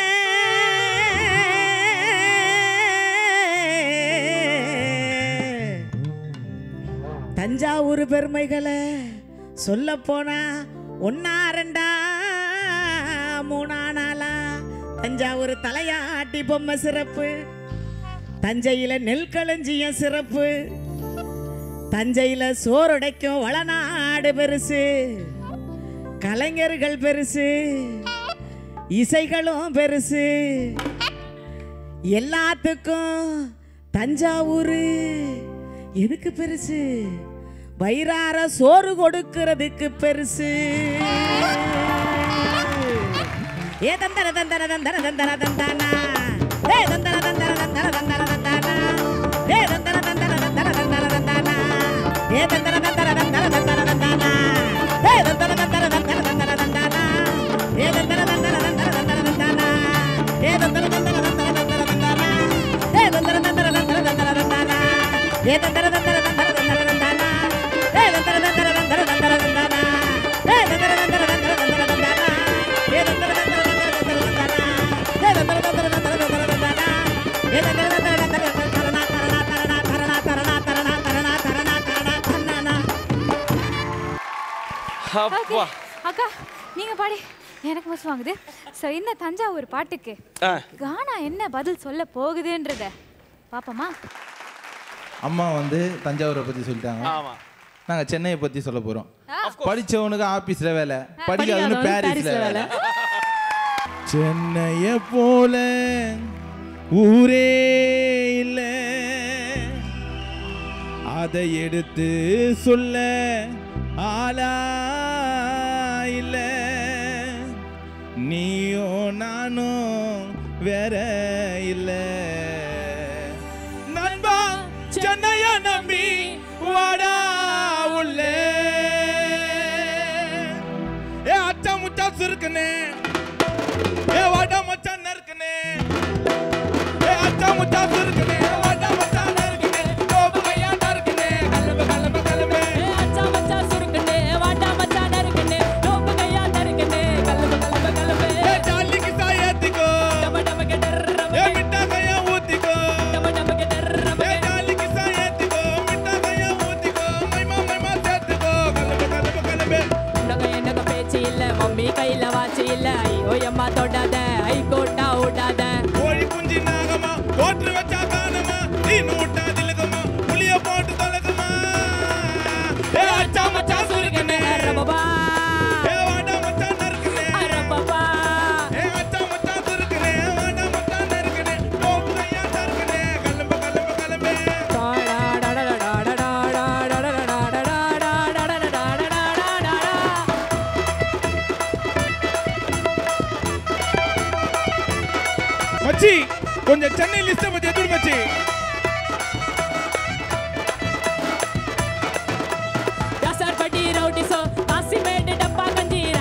தஞ்சாவூர் பெருமைகளை சொல்ல போனா ஒன்னா ரெண்டா மூணா நாளா தஞ்சாவூர் தலையாட்டி பொம்மை சிறப்பு தஞ்சையில நெல் களஞ்சியம் சிறப்பு தஞ்சையில சோறுடைக்கும் வளநாடு பெருசு கலைஞர்கள் பெருசு இசைகளும் பெருசு எல்லாத்துக்கும் தஞ்சாவூர் எதுக்கு பெருசு வயிறார சோறு கொடுக்கிறதுக்கு பெருசு ஏ தந்தர தந்தர தந்தர தந்தர தந்தானா ஏ தந்தர தந்தர தந்தர தந்தர தந்தானா ஏ தந்தர தந்தர தந்தர தந்தர தந்தானா ஏ தந்தர தந்தர தந்தர தந்தர தந்தானா ஏ தந்தர தந்தர தந்தர தந்தர தந்தானா ஏ தந்தர தந்தர தந்தர தந்தர தந்தானா ஏ தந்தர தந்தர தந்தர தந்தர தந்தானா ஏ தந்தர தந்தர தந்தர தந்தர தந்தானா ஏ தந்தர தந்தர தந்தர தந்தர தந்தானா ஏ தந்தர தந்தர தந்தர தந்தர தந்தானா ஏ தந்தர தந்தர தந்தர தந்தர தந்தானா ஏ தந்தர தந்தர தந்தர தந்தர தந்தானா ஏ தந்தர தந்தர தந்தர தந்தர தந்தானா ஏ தந்தர தந்தர தந்தர தந்தர தரணா தரணா தரணா தரணா தரணா தரணா தரணா தரணா தரணா அப்பா அக்கா நீங்க பாடி எனக்கு மோசம் வாங்குது ஸோ இந்த தஞ்சாவூர் பாட்டுக்கு ஆ. கானா என்ன பதில் சொல்ல போகுதுன்றத பாப்போமா அம்மா வந்து தஞ்சாவூரை பத்தி சொல்லிட்டாங்க ஆமா நாங்க சென்னையை பத்தி சொல்ல போறோம் படிச்சவனுக்கு ஆபீஸ்ல வேலை படிக்காதவனுக்கு படிக்காதவனுக்கு பாரிஸ்ல பாரிஸ்ல வேலை சென்னைய போல ஊரே இல்ல அதை எடுத்து சொல்ல ஆளா இல்ல நீயும் நானும் வேற இல்ல நண்பா சென்னைய நம்பி வாடா உள்ளே ஏ அச்சா முச்சா சுருக்குனே ஏ வாடா மச்சான் நறுக்குனே ஏ அச்சா முச்சா சுருக்குனே வாடா மச்சான் நறுக்குனே கோபு கையா நறுக்குனே கலப கலப கலபே அச்சா மச்சா சுருக்குனே வாடா மச்சா நறுக்குனே நோப்பு கையா நறுக்குனே கலப கலப கலபே ஏ ஜாலிக்கு சாயத்திக்கோ டம டம கெடர்ரம ஏ மிட்டா கையா ஊத்திக்கோ டம டம கெடர்ரம ஏ ஜாலிக்கு சாயத்திக்கோ மிட்டா கையா ஊத்திக்கோ மைமா மைமா சேர்த்துக்கோ கலப கலப கலபே உனக எனக்கு பேச்சு இல்ல மம்மி கையில வாட்சி இல்ல ஐயோ அம்மா தொடாத ஐ கோட்டா ஓடாத கோழி குஞ்சு நாகமா ஓட்டு வச்சா காணமா நீ நூட்டா திலகமா புளிய போட்டு தொலகமா ஏ அச்சா மச்சா சுருக்கனே ரபபா ஏ வாடா மச்சான் நறுக்குனே ரபபா ஏ அச்சா மச்சா சுருக்கனே வாடா மச்சான் நறுக்குனே கோபு கையா நறுக்குனே கலம்ப கலம்ப கலம்பே மச்சி கொஞ்சம் சென்னை லிஸ்ட பத்தி எதுவும் மச்சி பட்டி ரவுடி சோ காசிமேடு டப்பா கஞ்சி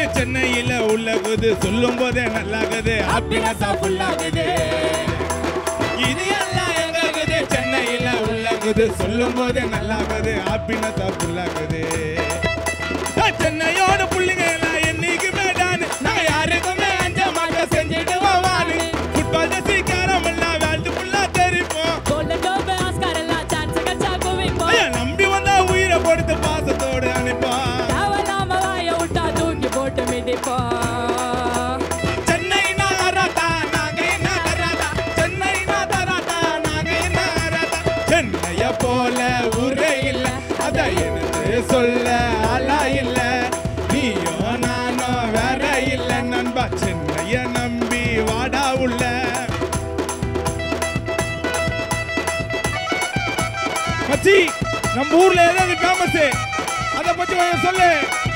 சென்னையில உள்ளகுது சொல்லும் போதே நல்லாகுது ஹாப்பினஸா ஃபுல்லாகுது இது எல்லாம் எங்ககுது சென்னையில உள்ளகுது சொல்லும் போதே நல்லாகுது ஹாப்பினஸா ஃபுல்லாகுது சென்னையோட புள்ளிங்க எல்லாம் என்னைக்குமே டான் நாங்க யாருக்குமே அஞ்ச மாட்டோம் செஞ்சுட்டு வாவானு ஃபுட்பால் ஜெசிக்காரம் எல்லாம் வேல்டு ஃபுல்லா தெரிப்போம் கோல்டன் டோப் ஆஸ்கார் எல்லாம் சான்ஸ் கச்சா குவிப்போம் ஐயா, நம்பி வந்தா உயிரை கொடுத்து பாசத்தோடு அனுப்பான் தேவையில்லாம வாய விட்டா தூக்கி போட்டு மிதிப்போம் சென்னைனா தராதா நாங்க என்ன தராதா சென்னைனா தராதா நாங்க என்ன தராதா சென்னைய போல ஊரே இல்ல அத எனக்கு சொல்ல ஆளா இல்ல நீயோ நானோ வேற இல்ல நண்பா சென்னைய நம்பி வாடா உள்ள மச்சி நம்ம ஊர்ல ஏதாவது ஃபேமஸ் அத பத்தி கொஞ்சம் சொல்லு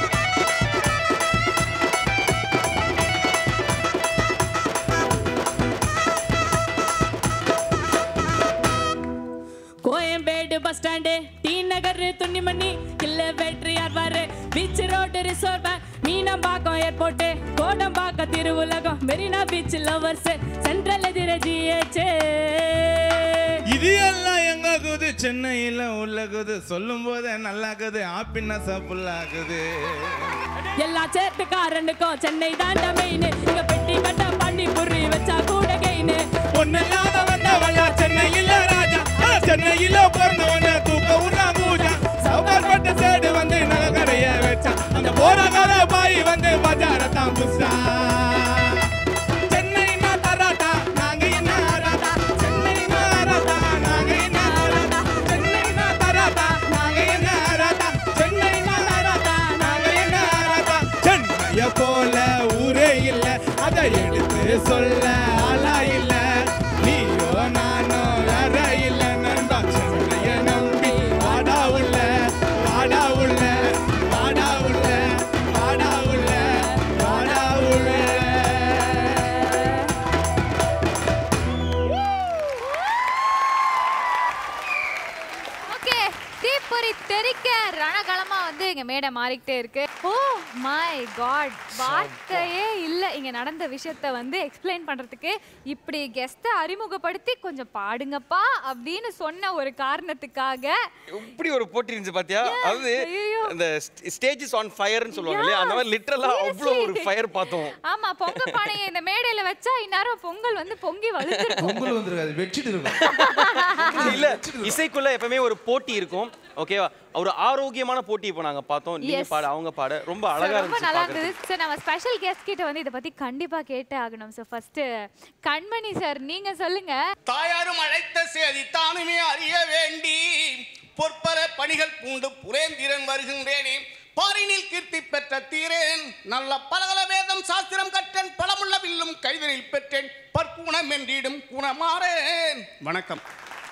Koyambedu bus stand T Nagar துணிமணி கில்ல வெற்றியார் வாரு beach road resort bank Meenambakkam airport Kodambakkam திருவுலகம் மெரினா பீச் லவர்ஸ் சென்ட்ரல் எதிர ஜிஹெச் இது எல்லாம் எங்க குது சென்னையில உள்ளகுது சொல்லும் போதே நல்லாகுது ஹாப்பினஸ் ஃபுல்லாகுது எல்லா சேர்த்துக்காரனுக்கும் சென்னை தாண்ட மெயின் இங்க பெட்டி கட்ட பண்ணி புரி வச்சா கூட கெயின் பொண்ணில்லாத வந்தவளா சென்னையில ராஜா ஆனா சென்னையில பிறந்தவன தூக்க உண்ணா பூஜா சவுகார் பட்ட சேடு வந்து நகரைய வச்சா அந்த போராகார பாய் வந்து பஜாரத்தான் புஷா சென்னைனா தராட்டா நாங்க என்ன ஆராட்டா சென்னைனா ஆராட்டா நாங்க என்ன ஆராட்டா சென்னைனா தராட்டா நாங்க என்ன ஆராட்டா சென்னைனா ஆராட்டா நாங்க என்ன ஆராட்டா சென்னைய போல ஊரே இல்ல அதை எடுத்து சொல்ல ஆளா இல்ல நீயோ நானோ வேற இல்ல நண்பா சென்னைய நம்பி வாடா உள்ள வாடா உள்ள வாடா உள்ள வாடா உள்ள வாடா உள்ள ஓகே தீப்பொறி தெறிக்க ரணகளமா வந்து இங்க மேடை மாறிக்கிட்டே இருக்கு ஓ மை காட் வார்த்தையே இல்ல இங்க நடந்த விஷயத்த வந்து எக்ஸ்பிளைன் பண்றதுக்கு இப்படி கெஸ்ட்டை அறிமுகப்படுத்தி கொஞ்சம் பாடுங்கப்பா அப்படின்னு சொன்ன ஒரு காரணத்துக்காக இப்படி ஒரு போட்டி இருந்துச்சு பாத்தியா அது ஐயையோ. அந்த ஸ்டேஜஸ் ஆன் ஃபயர்னு சொல்லுவாங்க இல்லையா அந்த மாதிரி லிட்டரலா அவ்வளோ ஒரு ஃபயர் பார்த்தோம் ஆமா பொங்க பானையை இந்த மேடையில வச்சா இந்நேரம் பொங்கல் வந்து பொங்கி வலிஞ்சிருக்கும் பொங்கல் வந்துருக்காது வெடிச்சிட்டு இருக்கும் இல்ல இசைக்குள்ள எப்பவுமே ஒரு போட்டி இருக்கும் ஓகேவா ஒரு ஆரோக்கியமான போட்டி இப்போ நாங்க பார்த்தோம் நீங்க Yes. பாட அவங்க பாட ரொம்ப So, அழகா ரொம்ப இருந்துச்சு நல்லா பார்க்கறதுக்கு. இருந்தது சார் நம்ம ஸ்பெஷல் கெஸ்ட் கிட்ட வந்து இதை பத்தி கண்டிப்பா கேட்டே ஆகணும் சார் ஃபர்ஸ்ட் கண்மணி சார் நீங்க சொல்லுங்க தாயாரும் அழைத்த செய்தி தானுமே அறிய வேண்டி பொற்பர பணிகள் பூண்டு புரேந்திரன் வருகின்றேனே பாரினில் கீர்த்தி பெற்ற தீரேன் நல்ல பலகல வேதம் சாஸ்திரம் கற்றேன் பலமுள்ள வில்லும் கைதனில் பெற்றேன் பற்குணம் என்றிடும் குணமாறேன் வணக்கம்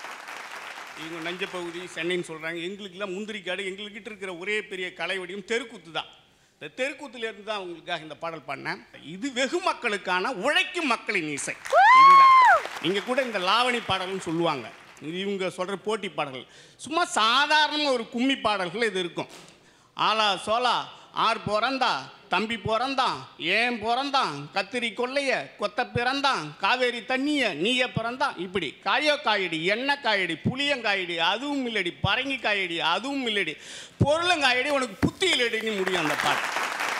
இவங்க நஞ்ச பகுதி சென்னைன்னு சொல்கிறாங்க எங்களுக்கெல்லாம் முந்திரி காடு எங்கள்கிட்ட இருக்கிற ஒரே பெரிய கலை வடிவம் தெருக்கூத்து தான் இந்த தெருக்கூத்துலேருந்து தான் உங்களுக்காக இந்த பாடல் பாடினேன் இது வெகு மக்களுக்கான உழைக்கும் மக்களின் இசை இதுதான் நீங்கள் கூட இந்த லாவணி பாடல்னு சொல்லுவாங்க இது இவங்க சொல்கிற போட்டி பாடல்கள் சும்மா சாதாரண ஒரு கும்மி பாடல்கள் இது இருக்கும் ஆலா சோலா ஆர் பிறந்தா தம்பி பிறந்தான் ஏன் பிறந்தான் கத்திரி கொள்ளைய கொத்த பிறந்தான் காவேரி தண்ணிய நீய பிறந்தான் இப்படி காயோ காயடி எண்ணெய் காயடி புளியங்காயடி அதுவும் இல்லடி பரங்கி காயடி அதுவும் இல்லடி பொருளங்காயடி உனக்கு புத்தி இல்லடின்னு முடியும் அந்த பாட்டு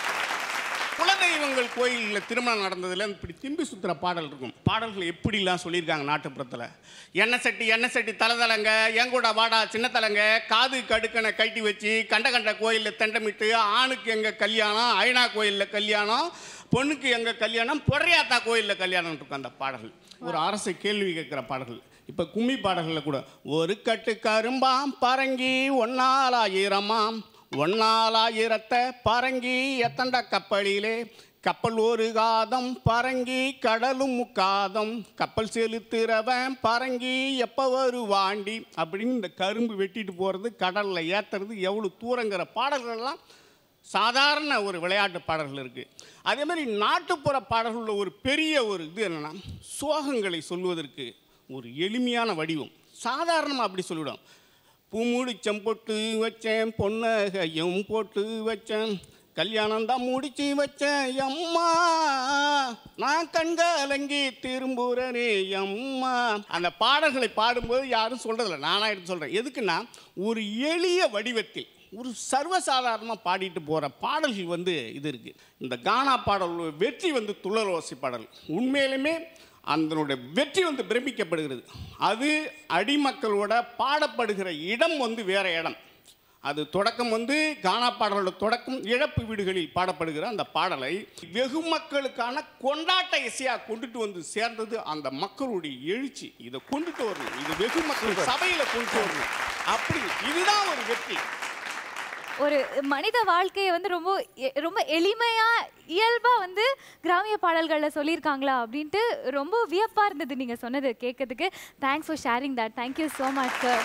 குலதெய்வங்கள் கோயிலில் திருமணம் நடந்ததுல இப்படி திம்பி சுத்துற பாடல் இருக்கும் பாடல்கள் எப்படிலாம் சொல்லியிருக்காங்க நாட்டுப்புறத்தில் எண்ணெய் சட்டி எண்ணெய் சட்டி தலதலங்க எங்கூட வாடா சின்ன தலங்க காது கடுக்கனை கட்டி வச்சு கண்ட கண்ட கோயிலில் தண்டமிட்டு ஆணுக்கு எங்க கல்யாணம் ஐநா கோயிலில் கல்யாணம் பொண்ணுக்கு எங்க கல்யாணம் பொறையாத்தா கோயிலில் கல்யாணம் இருக்கும் அந்த பாடல்கள் ஒரு அரசு கேள்வி கேட்குற பாடல்கள் இப்போ கும்மி பாடல்களில் கூட ஒரு கட்டு கரும்பாம் பரங்கி ஒன்னாலாயிரமாம் ஒன்னாலாயிரத்தை பரங்கி எத்தண்ட கப்பலிலே கப்பல் ஒரு காதம் பரங்கி கடலும் முக்காதம் கப்பல் செலுத்துறவன் பரங்கி எப்போ வருவாண்டி அப்படின்னு இந்த கரும்பு வெட்டிட்டு போகிறது கடலில் ஏற்றுறது எவ்வளோ தூரங்கிற பாடல்கள்லாம் சாதாரண ஒரு விளையாட்டு பாடல்கள் இருக்குது அதே மாதிரி நாட்டுப்புற பாடல்களில் ஒரு பெரிய ஒரு இது என்னென்னா சோகங்களை சொல்வதற்கு ஒரு எளிமையான வடிவம் சாதாரணமாக அப்படி சொல்லிவிடும் பூமுடிச்சம் போட்டு வச்சேன் பொன்னகையும் போட்டு வச்சேன் கல்யாணம் தான் முடிச்சு வச்சேன் அம்மா நான் கண்கலங்கி திரும்புறனே அம்மா அந்த பாடல்களை பாடும்போது யாரும் சொல்றதில்ல நானா எடுத்து சொல்றேன் எதுக்குன்னா ஒரு எளிய வடிவத்தில் ஒரு சர்வசாதாரணமாக பாடிட்டு போகிற பாடல்கள் வந்து இது இருக்குது இந்த கானா பாடல் வெற்றி வந்து துள்ளரோசி பாடல் உண்மையிலுமே அதனுடைய வெற்றி வந்து பிரமிக்கப்படுகிறது அது அடிமக்களோட பாடப்படுகிற இடம் வந்து வேற இடம் அது தொடக்கம் வந்து கானா பாடலோட தொடக்கம் இழப்பு வீடுகளில் பாடப்படுகிற அந்த பாடலை வெகு மக்களுக்கான கொண்டாட்ட இசையாக கொண்டுட்டு வந்து சேர்ந்தது அந்த மக்களுடைய எழுச்சி இதை கொண்டுட்டு வரணும் இது வெகு மக்கள் சபையில கொண்டுட்டு வரணும் அப்படி இதுதான் ஒரு வெற்றி ஒரு மனித வாழ்க்கையை வந்து ரொம்ப எ- ரொம்ப எளிமையா இயல்பா வந்து கிராமிய பாடல்கள்ல சொல்லியிருக்காங்களா அப்படின்ட்டு ரொம்ப வியப்பா இருந்தது நீங்க சொன்னது கேட்கறதுக்கு thanks for sharing that thank you so much sir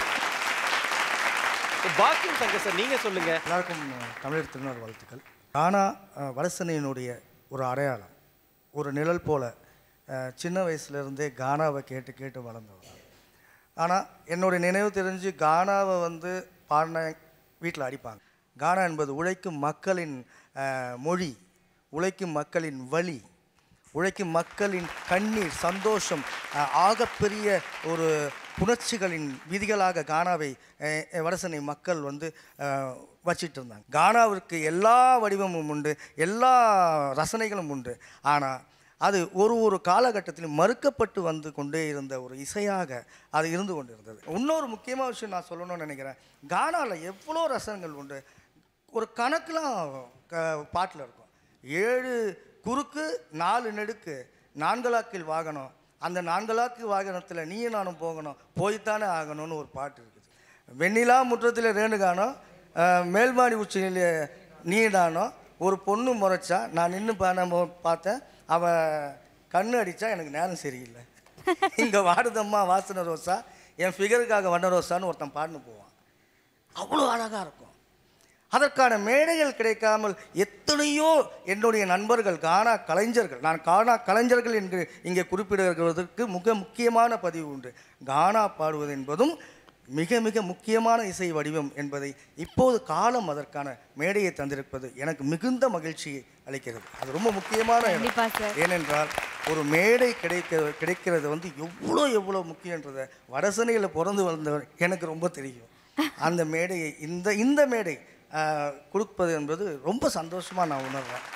பாக்கியம் சங்கர் சார் நீங்க சொல்லுங்க எல்லாருக்கும் தமிழர் திருநாள் வாழ்த்துக்கள் கானா அஹ், வடசென்னையினுடைய ஒரு அடையாளம் ஒரு நிழல் போல அஹ், சின்ன வயசுலேருந்தே கானாவை கேட்டு கேட்டு வளர்ந்தவர் ஆனால் என்னுடைய நினைவு தெரிஞ்சு கானாவை வந்து பாடின வீட்டில் அடிப்பாங்க கானா என்பது உழைக்கும் மக்களின் அஹ், மொழி உழைக்கும் மக்களின் வழி உழைக்கும் மக்களின் கண்ணீர் சந்தோஷம் அஹ், ஆகப்பெரிய ஒரு புணர்ச்சிகளின் விதிகளாக கானாவை அஹ், அஹ், வடசென்னை மக்கள் வந்து அஹ், வச்சிட்டு இருந்தாங்க கானாவிற்கு எல்லா வடிவமும் உண்டு எல்லா ரசனைகளும் உண்டு ஆனால் அது ஒரு ஒரு காலகட்டத்திலும் மறுக்கப்பட்டு வந்து கொண்டே இருந்த ஒரு இசையாக அது இருந்து கொண்டு இருந்தது இன்னொரு முக்கியமான விஷயம் நான் சொல்லணும்னு நினைக்கிறேன் கானாவில் எவ்வளோ ரசனைகள் உண்டு ஒரு கணக்கெலாம் க பாட்டில் இருக்கும் ஏழு குறுக்கு நாலு நெடுக்கு நான்கலாக்கில் வாகனம் அந்த நான்கலாக்கு வாகனத்தில் நீயும் நானும் போகணும் போய்த்தானே ஆகணும்னு ஒரு பாட்டு இருக்குது வெண்ணிலா முற்றத்தில் ரேணுகானோ மேல்மாடி உச்சியில் நீடானோ ஒரு பொண்ணு முறைச்சா நான் நின்று பார்த்தேன் அவன் கண்ணு அடித்தா எனக்கு நேரம் சரியில்லை இங்கே வாடுதம்மா வாசன ரோசா என் ஃபிகருக்காக வண்ண ரோசான்னு ஒருத்தன் பாடின்னு போவான் அவ்வளோ அழகாக இருக்கும் அதற்கான மேடைகள் கிடைக்காமல் எத்தனையோ என்னுடைய நண்பர்கள் கானா கலைஞர்கள் நான் கானா கலைஞர்கள் என்று இங்கே குறிப்பிடுவதற்கு மிக முக்கியமான பதிவு உண்டு கானா பாடுவது என்பதும் மிக மிக முக்கியமான இசை வடிவம் என்பதை இப்போது காலம் அதற்கான மேடையை தந்திருப்பது எனக்கு மிகுந்த மகிழ்ச்சியை அளிக்கிறது அது ரொம்ப முக்கியமான இடம். கண்டிப்பா சார். ஏனென்றால் ஒரு மேடை கிடைக்க கிடைக்கிறது வந்து எவ்வளோ எவ்வளோ முக்கியன்றதை வடசனையில் பிறந்து வளர்ந்தவர் எனக்கு ரொம்ப தெரியும் அந்த மேடையை இந்த இந்த மேடை ஆஹ், கொடுப்பது என்பது ரொம்ப சந்தோஷமாக நான் உணர்றேன்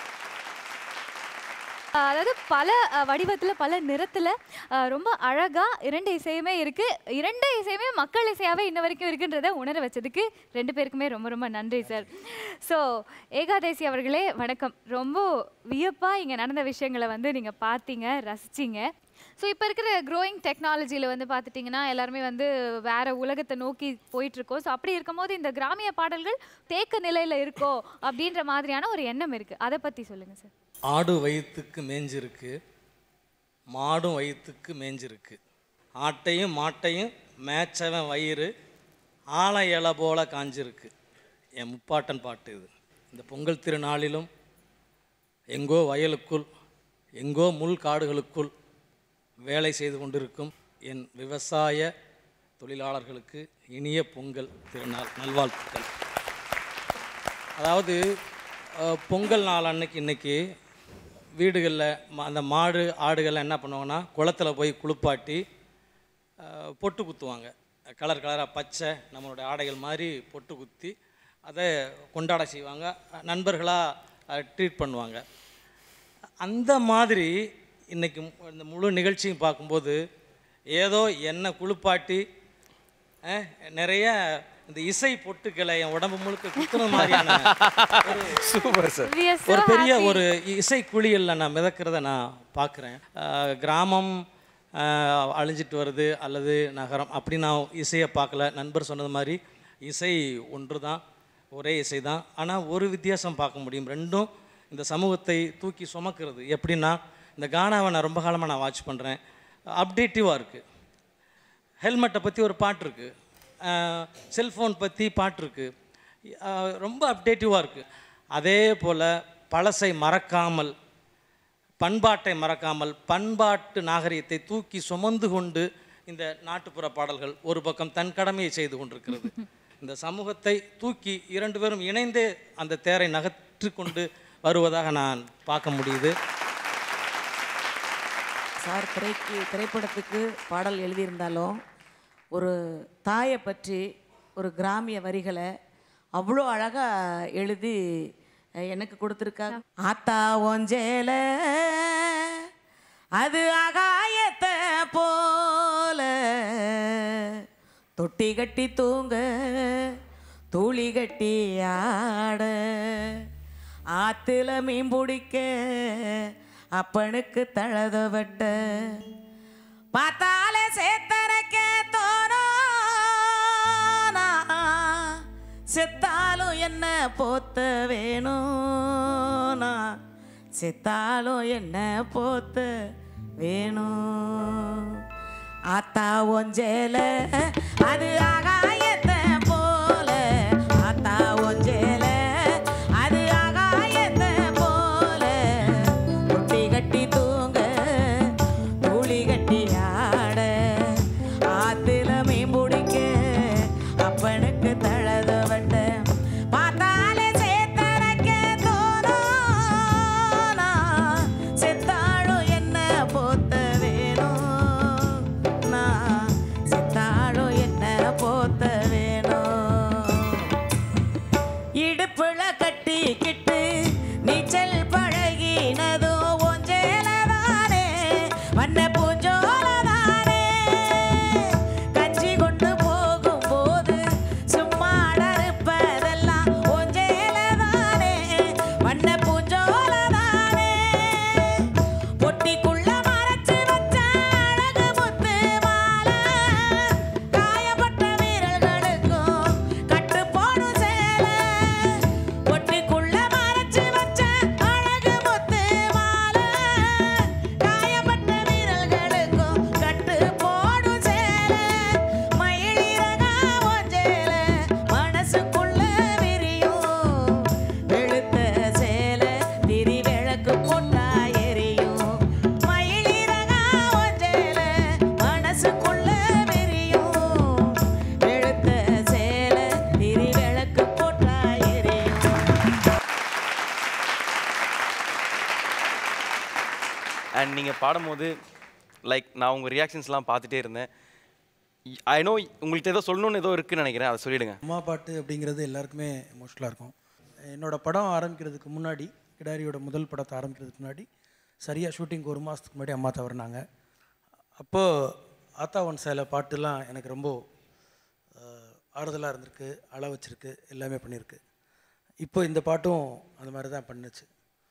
அதாவது பல அஹ், வடிவத்துல பல நிறத்துல அஹ், ரொம்ப அழகா இரண்டு இசையுமே இருக்கு இரண்டு இசையுமே மக்கள் இசையாவே இன்ன வரைக்கும் இருக்குன்றதை உணர வச்சதுக்கு ரெண்டு பேருக்குமே ரொம்ப ரொம்ப நன்றி சார் ஸோ ஏகாதேசி அவர்களே வணக்கம் ரொம்ப வியப்பா இங்க நடந்த விஷயங்களை வந்து நீங்க பார்த்தீங்க ரசிச்சீங்க ஸோ இப்போ இருக்கிற க்ரோயிங் டெக்னாலஜியில் வந்து பார்த்துட்டிங்கன்னா எல்லாருமே வந்து வேற உலகத்தை நோக்கி போயிட்டு இருக்கோம் ஸோ அப்படி இருக்கும்போது இந்த கிராமிய பாடல்கள் தேக்க நிலையில் இருக்கோ அப்படின்ற மாதிரியான ஒரு எண்ணம் இருக்கு அதை பற்றி சொல்லுங்க சார் ஆடு வயிற்றுக்கு மேஞ்சிருக்கு மாடும் வயிற்றுக்கு மேஞ்சிருக்கு ஆட்டையும் மாட்டையும் மேய்ச்சவன் வயிறு ஆலை இலை போல காஞ்சிருக்கு என் முப்பாட்டன் பாட்டு இது இந்த பொங்கல் திருநாளிலும் எங்கோ வயலுக்குள் எங்கோ முள் காடுகளுக்குள் வேலை செய்து கொண்டிருக்கும் என் விவசாய தொழிலாளர்களுக்கு இனிய பொங்கல் திருநாள் நல்வாழ்த்துக்கள் அதாவது அஹ், பொங்கல் நாள் அன்னைக்கு இன்னைக்கு வீடுகளில் அந்த மாடு ஆடுகள்லாம் என்ன பண்ணுவாங்கன்னா குளத்துல போய் குளிப்பாட்டி அஹ், பொட்டு குத்துவாங்க கலர் கலராக பச்சை நம்மளுடைய ஆடைகள் மாதிரி பொட்டு குத்தி அதை கொண்டாட செய்வாங்க நண்பர்களாக ட்ரீட் பண்ணுவாங்க அந்த மாதிரி இன்னைக்கு மு- இந்த முழு நிகழ்ச்சியும் பார்க்கும்போது ஏதோ என்னை குளிப்பாட்டி அஹ், நிறைய இந்த இசை பொட்டுக்களை என் உடம்பு முழுக்க குத்துன மாதிரியான ஒரு super sir We are so ஒரு பெரிய happy. ஒரு இசை குளியலில் நான் மிதக்கிறத நான் பார்க்குறேன் கிராமம் அஹ், அழிஞ்சிட்டு வருது அல்லது நகரம் அப்படி நான் இசையை பார்க்கல நண்பர் சொன்னது மாதிரி இசை ஒன்று தான் ஒரே இசை தான் ஆனால் ஒரு வித்தியாசம் பார்க்க முடியும் ரெண்டும் இந்த சமூகத்தை தூக்கி சுமக்கிறது எப்படின்னா இந்த கானாவை நான் ரொம்ப காலமாக நான் வாட்ச் பண்ணுறேன் அப்டேட்டிவாக இருக்குது ஹெல்மெட்டை பற்றி ஒரு பாட்டு இருக்குது செல்ஃபோன் பற்றி பாட்டு இருக்குது ரொம்ப அப்டேட்டிவாக இருக்குது அதே போல் பழசை மறக்காமல் பண்பாட்டை மறக்காமல் பண்பாட்டு நாகரிகத்தை தூக்கி சுமந்து கொண்டு இந்த நாட்டுப்புற பாடல்கள் ஒரு பக்கம் தன் கடமையை செய்து கொண்டிருக்கிறது இந்த சமூகத்தை தூக்கி இரண்டு பேரும் இணைந்தே அந்த தேரை நகர்த்தி கற்றுக்கொண்டு வருவதாக நான் பார்க்க முடியுது சார் திரைக்கு திரைப்படத்துக்கு பாடல் எழுதியிருந்தாலும் ஒரு தாயை பற்றி ஒரு கிராமிய வரிகளை அவ்வளோ அழகாக எழுதி அஹ், எனக்கு கொடுத்துருக்காங்க ஆத்தா ஒஞ்சேல அது ஆகாயத்தை போல தொட்டி கட்டி தூங்க தூளி கட்டி ஆட ஆத்துல மீன் பிடிக்க அப்பனுக்கு தழத வெட்ட பார்த்தாலே சேத்தரைக்க தோணா செத்தாலும் என்ன போத்த வேணும் நான் செத்தாலும் என்ன போத்த வேணும் ஆத்தா ஒஞ்சேல அது ஆகாயத்தை போல ஆத்தா ஒஞ்சேல அது ஆகாயத்தை போல தொட்டி கட்டி தூங்க தூளி கட்டி ஆட ஆத்துல மீன் பிடிக்க அப்பனுக்கு தழத வட்ட பார்த்தாலே சேத்தரைக்க தோணா செத்தாலும் என்ன போத்த வேணும் நான் செத்தாலும் என்ன போத்த வேணும் இடுப்புல கட்டிக்கிட்டு நீச்சல் பழகினதும் ஒஞ்சேலதானே வண்ண பூஞ்சோலதானே கஞ்சி கொண்டு போகும்போது சும்மா இருப்பதெல்லாம் ஒஞ்சேலதானே வண்ண பூஞ்சோலதானே பொட்டிக்குள்ள மறைச்சு வச்ச அழகு முத்து மாலை காயப்பட்ட வீரர்களுக்கும் கட்டு போடும் சேலை பொட்டிக்குள்ள மறைச்சு வச்ச அழகு முத்து மாலை காயப்பட்ட வீரர்களுக்கும் கட்டு போடும் சேலை மயிலிறகா ஒஞ்சேல மனசுக்குள்ள விரியும் வெளுத்த சேலை திரி விளக்கு போட்டா எரியும் மயிலிறகா ஒஞ்சேல மனசுக்குள்ள விரியும் வெளுத்த சேலை திரி விளக்கு போட்டா எரியும் அண்ட் நீங்கள் பாடும்போது லைக் நான் உங்கள் ரியாக்ஷன்ஸ்லாம் பார்த்துட்டே இருந்தேன் ஐ நோ உங்கள்கிட்ட ஏதோ சொல்லணும்னு ஏதோ இருக்குன்னு நினைக்கிறேன் அதை சொல்லிடுங்க அம்மா பாட்டு அப்படிங்கிறது எல்லாருக்குமே எமோஷ்னலாக இருக்கும் என்னோட படம் ஆரம்பிக்கிறதுக்கு முன்னாடி கிடாரியோட முதல் படத்தை ஆரம்பிக்கிறதுக்கு முன்னாடி சரியாக ஷூட்டிங்க்கு ஒரு மாதத்துக்கு முன்னாடி அம்மா தவறினாங்க அப்போது ஆத்தா ஒன் சேலை பாட்டுலாம் எனக்கு ரொம்ப ஆறுதலாக இருந்திருக்கு அழ வச்சிருக்கு எல்லாமே பண்ணியிருக்கு இப்போ இந்த பாட்டும் அந்த மாதிரி தான் பண்ணுச்சு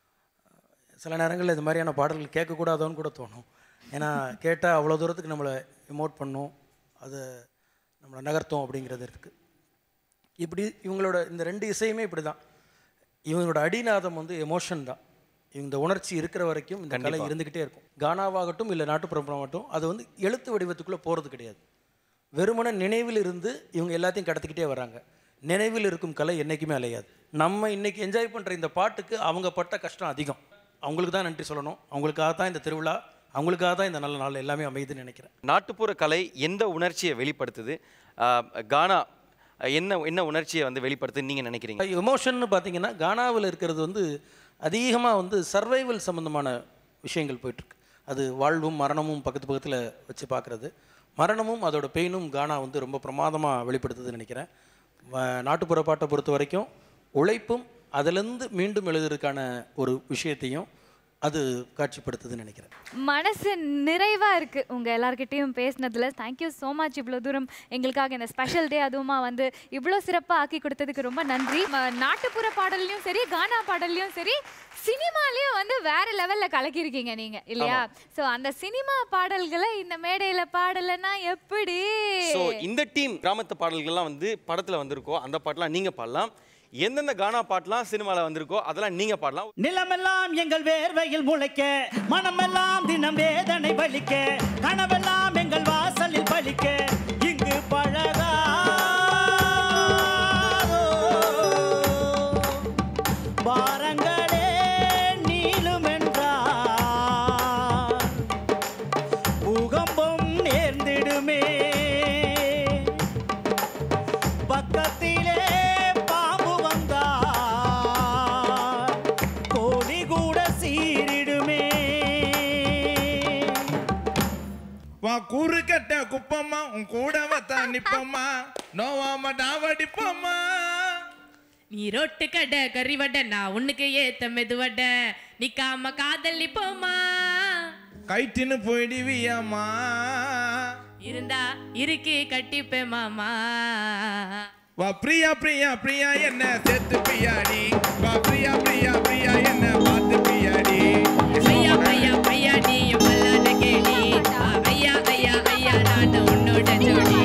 சில நேரங்களில் இது மாதிரியான பாடல்கள் கேட்கக்கூடாதோன்னு கூட தோணும் ஏன்னா கேட்டால் அவ்வளோ தூரத்துக்கு நம்மளை எமோட் பண்ணும் அதை நம்மளை நகர்த்தும் அப்படிங்கிறது இருக்குது இப்படி இவங்களோட இந்த ரெண்டு இசையுமே இப்படி தான் இவங்களோட அடிநாதம் வந்து எமோஷன் தான் இந்த உணர்ச்சி இருக்கிற வரைக்கும் இந்த கலை கண்டிப்பா. இருந்துக்கிட்டே இருக்கும் கானாவாகட்டும் இல்லை நாட்டுப்புறமாகட்டும் அது வந்து எழுத்து வடிவத்துக்குள்ளே போகிறது கிடையாது வெறுமன நினைவில் இருந்து இவங்க எல்லாத்தையும் கடத்திக்கிட்டே வராங்க நினைவில் இருக்கும் கலை என்றைக்குமே அலையாது நம்ம இன்னைக்கு என்ஜாய் பண்ணுற இந்த பாட்டுக்கு அவங்க பட்ட கஷ்டம் அதிகம் அவங்களுக்கு தான் நன்றி சொல்லணும் அவங்களுக்காக தான் இந்த திருவிழா அவங்களுக்காக தான் இந்த நல்ல நாள் எல்லாமே அமையுதுன்னு நினைக்கிறேன் நாட்டுப்புற கலை எந்த உணர்ச்சியை வெளிப்படுத்துது ஆஹ் கானா என்ன என்ன உணர்ச்சியை வந்து வெளிப்படுத்துன்னு நீங்கள் நினைக்கிறீங்க எமோஷன்னு பார்த்தீங்கன்னா கானாவில் இருக்கிறது வந்து அதிகமாக வந்து சர்வைவல் சம்மந்தமான விஷயங்கள் போயிட்டுருக்கு அது வாழ்வும் மரணமும் பக்கத்து பக்கத்தில் வச்சு பார்க்குறது மரணமும் அதோட பெயினும் கானா வந்து ரொம்ப பிரமாதமாக வெளிப்படுத்துதுன்னு நினைக்கிறேன் வ- நாட்டுப்புற பாட்டை பொறுத்த வரைக்கும் உழைப்பும் அதிலிருந்து மீண்டும் எழுதுறதுக்கான ஒரு விஷயத்தையும் அது காட்சிப்படுத்துதுன்னு நினைக்கிறேன் மனசு நிறைவா இருக்கு உங்க எல்லார்கிட்டயும் பேசினதுல தேங்க்யூ ஸோ மச் இவ்வளோ தூரம் எங்களுக்காக இந்த ஸ்பெஷல் டே அதுவுமா வந்து இவ்வளோ சிறப்பாக ஆக்கி கொடுத்ததுக்கு ரொம்ப நன்றி ம- நாட்டுப்புற பாடல்லையும் சரி கானா பாடல்லையும் சரி சினிமாலையும் வந்து வேற லெவல்ல கலக்கியிருக்கீங்க நீங்க இல்லையா ஸோ அந்த சினிமா பாடல்களை இந்த மேடையில பாடலைன்னா எப்படி ஸோ இந்த டீம் கிராமத்து பாடல்கள்லாம் வந்து படத்தில் வந்திருக்கோ அந்த பாட்டெலாம் நீங்கள் பாடலாம் எந்தெந்த கானா பாட்டெலாம் சினிமாவில் வந்திருக்கோ அதெல்லாம் நீங்கள் பாடலாம் நிலமெல்லாம் எங்கள் வேர்வையில் முளைக்க மனமெல்லாம் தினம் வேதனை வலிக்க கனவெல்லாம் எங்கள் வாசலில் பலிக்க இங்கு பழகா பாரங்களே நீளும் என்றார் பூகம்பம் நேர்ந்திடுமே பக்கத்திலே பாம்பு வந்தார் கூட சீரிடுமே வா கூறு கட்ட குப்பம்மா உன் கூட வத்தா நிப்பம்மா நோவாம டாவடிப்பம்மா நீ ரொட்டு கடை கறி வடை நான் உன்னுக்கு ஏத்த மெதுவடை நிக்காம காதலி போமா கைட்டின்னு போயிடுவியாம்மா இருந்தா இருக்கு கட்டிப்பே மாமா வா பிரியா பிரியா பிரியா என்ன சேர்த்து பிரியாடி வா பிரியா பிரியா பிரியா என்ன பார்த்து பிரியாடி ஐயா ஐயா ஐயா நீ மல்லாட கேடி ஐயா ஐயா ஐயா நான் உன்னோட ஜோடி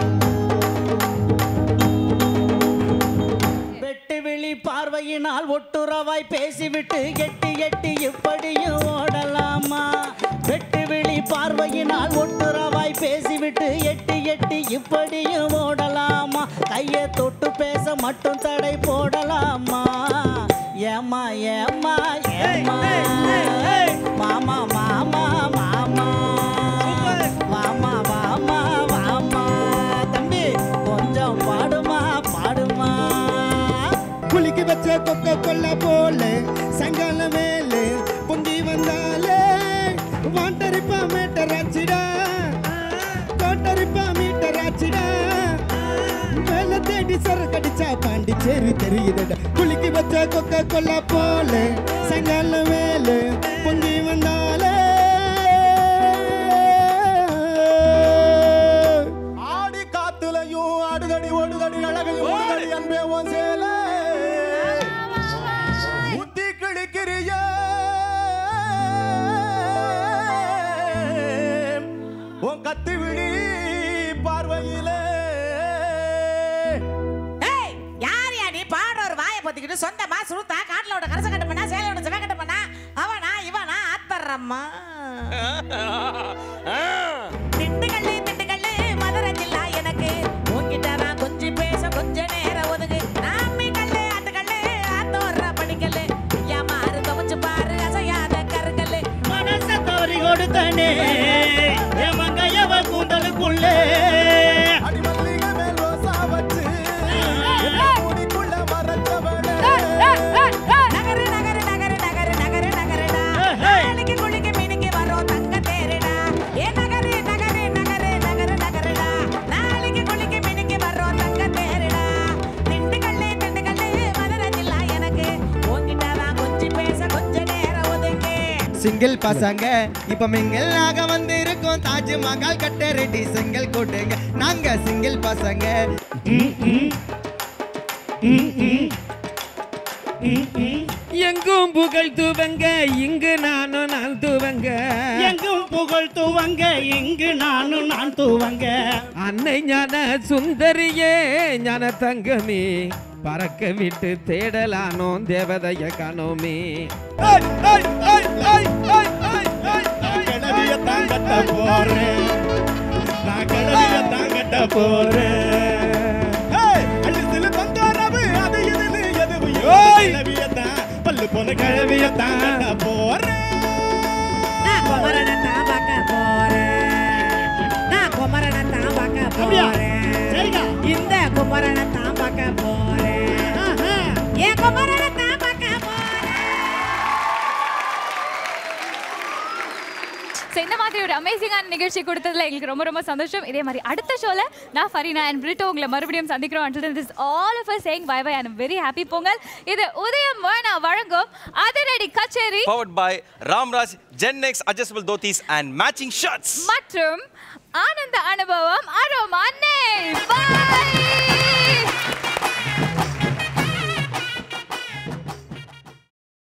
வெட்டு வெளி பார்வையினால் ஒட்டுறவாய் பேசிவிட்டு எட்டி எட்டி இப்படியும் ஓடலாமா வெட்டு வெளி பார்வையினால் ஒட்டுறவாய் பேசிவிட்டு எட்டி எட்டி இப்படியும் ஓடலாமா கையை தொட்டு பேச மட்டும் தடை போடலாமா ஏமா ஏமா ஏமா மாமா மாமா மாமா வாமா வாமா வாமா தம்பி கொஞ்சம் பாடுமா பாடுமா குளிக்க வச்ச கொக்க கொல்ல போல சங்கால மேல பொங்கி வந்தாலே வாண்டரிப்பா மீட்டர் ஆச்சிடா கோட்டரிப்பா மீட்டர் ஆச்சிடா மேல தேடி சரக்கடிச்சா பாண்டிச்சேரி தெரியுதுடா குளிக்க வச்ச கொக்க கொல்ல போல சங்கால மேல பொங்கி வந்தாலே ஆடி காத்துலையும் ஆடுதடி ஓடுதடி அழகையும் ஓடுதடி அன்பே உன் சேல முத்தி கிழிக்கிறிய உன் கத்து விழி பார்வையிலே ஏய் யார் யா நீ பாடுற ஒரு வாயை பொத்திக்கிட்டு சொந்தமா சுருத்தா காட்டிலோட கரச கட்டு பண்ணா சேலையோட சிவ கட்டு பண்ணா அவனா இவனா ஆத்தர்றம்மா திண்டுக்கல்லு திண்டுக்கல்லு மதுரை ஜில்லா எனக்கு உன்கிட்ட நான் கொஞ்சம் பேச கொஞ்ச நேரம் ஒதுங்கு நாமி கல்லு அந்த கல்லு ஆத்தோற படிக்கல்லு ஏமா அரு துவச்சு பாரு அசையாத கருங்கல்லு மனச தவறி கொடுத்தனே என் மங்கையவ கூந்தலுக்குள்ளே அடிமல்லிகை மேல் ரோசா வச்சு முடிக்குள்ள மறைச்சவளே நகரு நகரு நகரு நகரு நகரு நகருடா நாளைக்கு குளிக்க மீனுக்கு வரும் தங்க தேருடா ஏ நகரு நகரு நகரு நகரு நகருடா நாளைக்கு குளிக்க மீனுக்கு வரும் தங்க தேருடா திண்டுக்கல்லு திண்டுக்கல்லு மதுரை ஜில்லா எனக்கு உன்கிட்ட தான் கொஞ்சம் பேச கொஞ்ச நேரம் ஒதுங்கு சிங்கிள் பசங்க இப்ப மிங்கிள் ஆக வந்து இருக்கோம் தாஜ்மஹால் கட்ட ரெட்டி செங்கல் கோட்டுங்க நாங்க சிங்கிள் பசங்க எங்கும் புகழ் துவங்க இங்கு நானும் நான் துவங்க எங்கும் புகழ் துவங்க இங்கு நானும் நான் துவங்க அன்னை ஞான சுந்தரியே ஞான தங்கமே பறக்க விட்டு தேடலானோம் தேவதைய காணோமே கடலிய தாங்கட்ட போறேன் நான் கடலிய தாங்கட்ட போறேன் ஏய், அள்ளிசிலு தந்தோரவு, அது இதுன்னு எதுவும் கிளவியத்தான், பல்லு போன கிழவிய தாங்கட்ட போறேன் நான் குமரனை தான் பார்க்க போறேன் நான் குமரனை தான் பார்க்க அப்படியா? போறேன் சரிக்கா. இந்த குமரனை தான் பார்க்க போறேன் என் குமரனை தான் பார்க்க ஸோ இந்த மாதிரி ஒரு அமேசிங்கான நிகழ்ச்சி கொடுத்ததுல எங்களுக்கு ரொம்ப ரொம்ப சந்தோஷம் இதே மாதிரி அடுத்த ஷோல நான் ஃபரீனா அண்ட் பிரிட்டோ உங்களை மறுபடியும் சந்திக்கிறோம் until this all of us saying bye bye and very happy Pongal இது உதயம் வேணா வழங்கும் அதிரடி கச்சேரி powered by Ramraj Gen X adjustable dhotis and matching shirts மற்றும் ஆனந்த அனுபவம்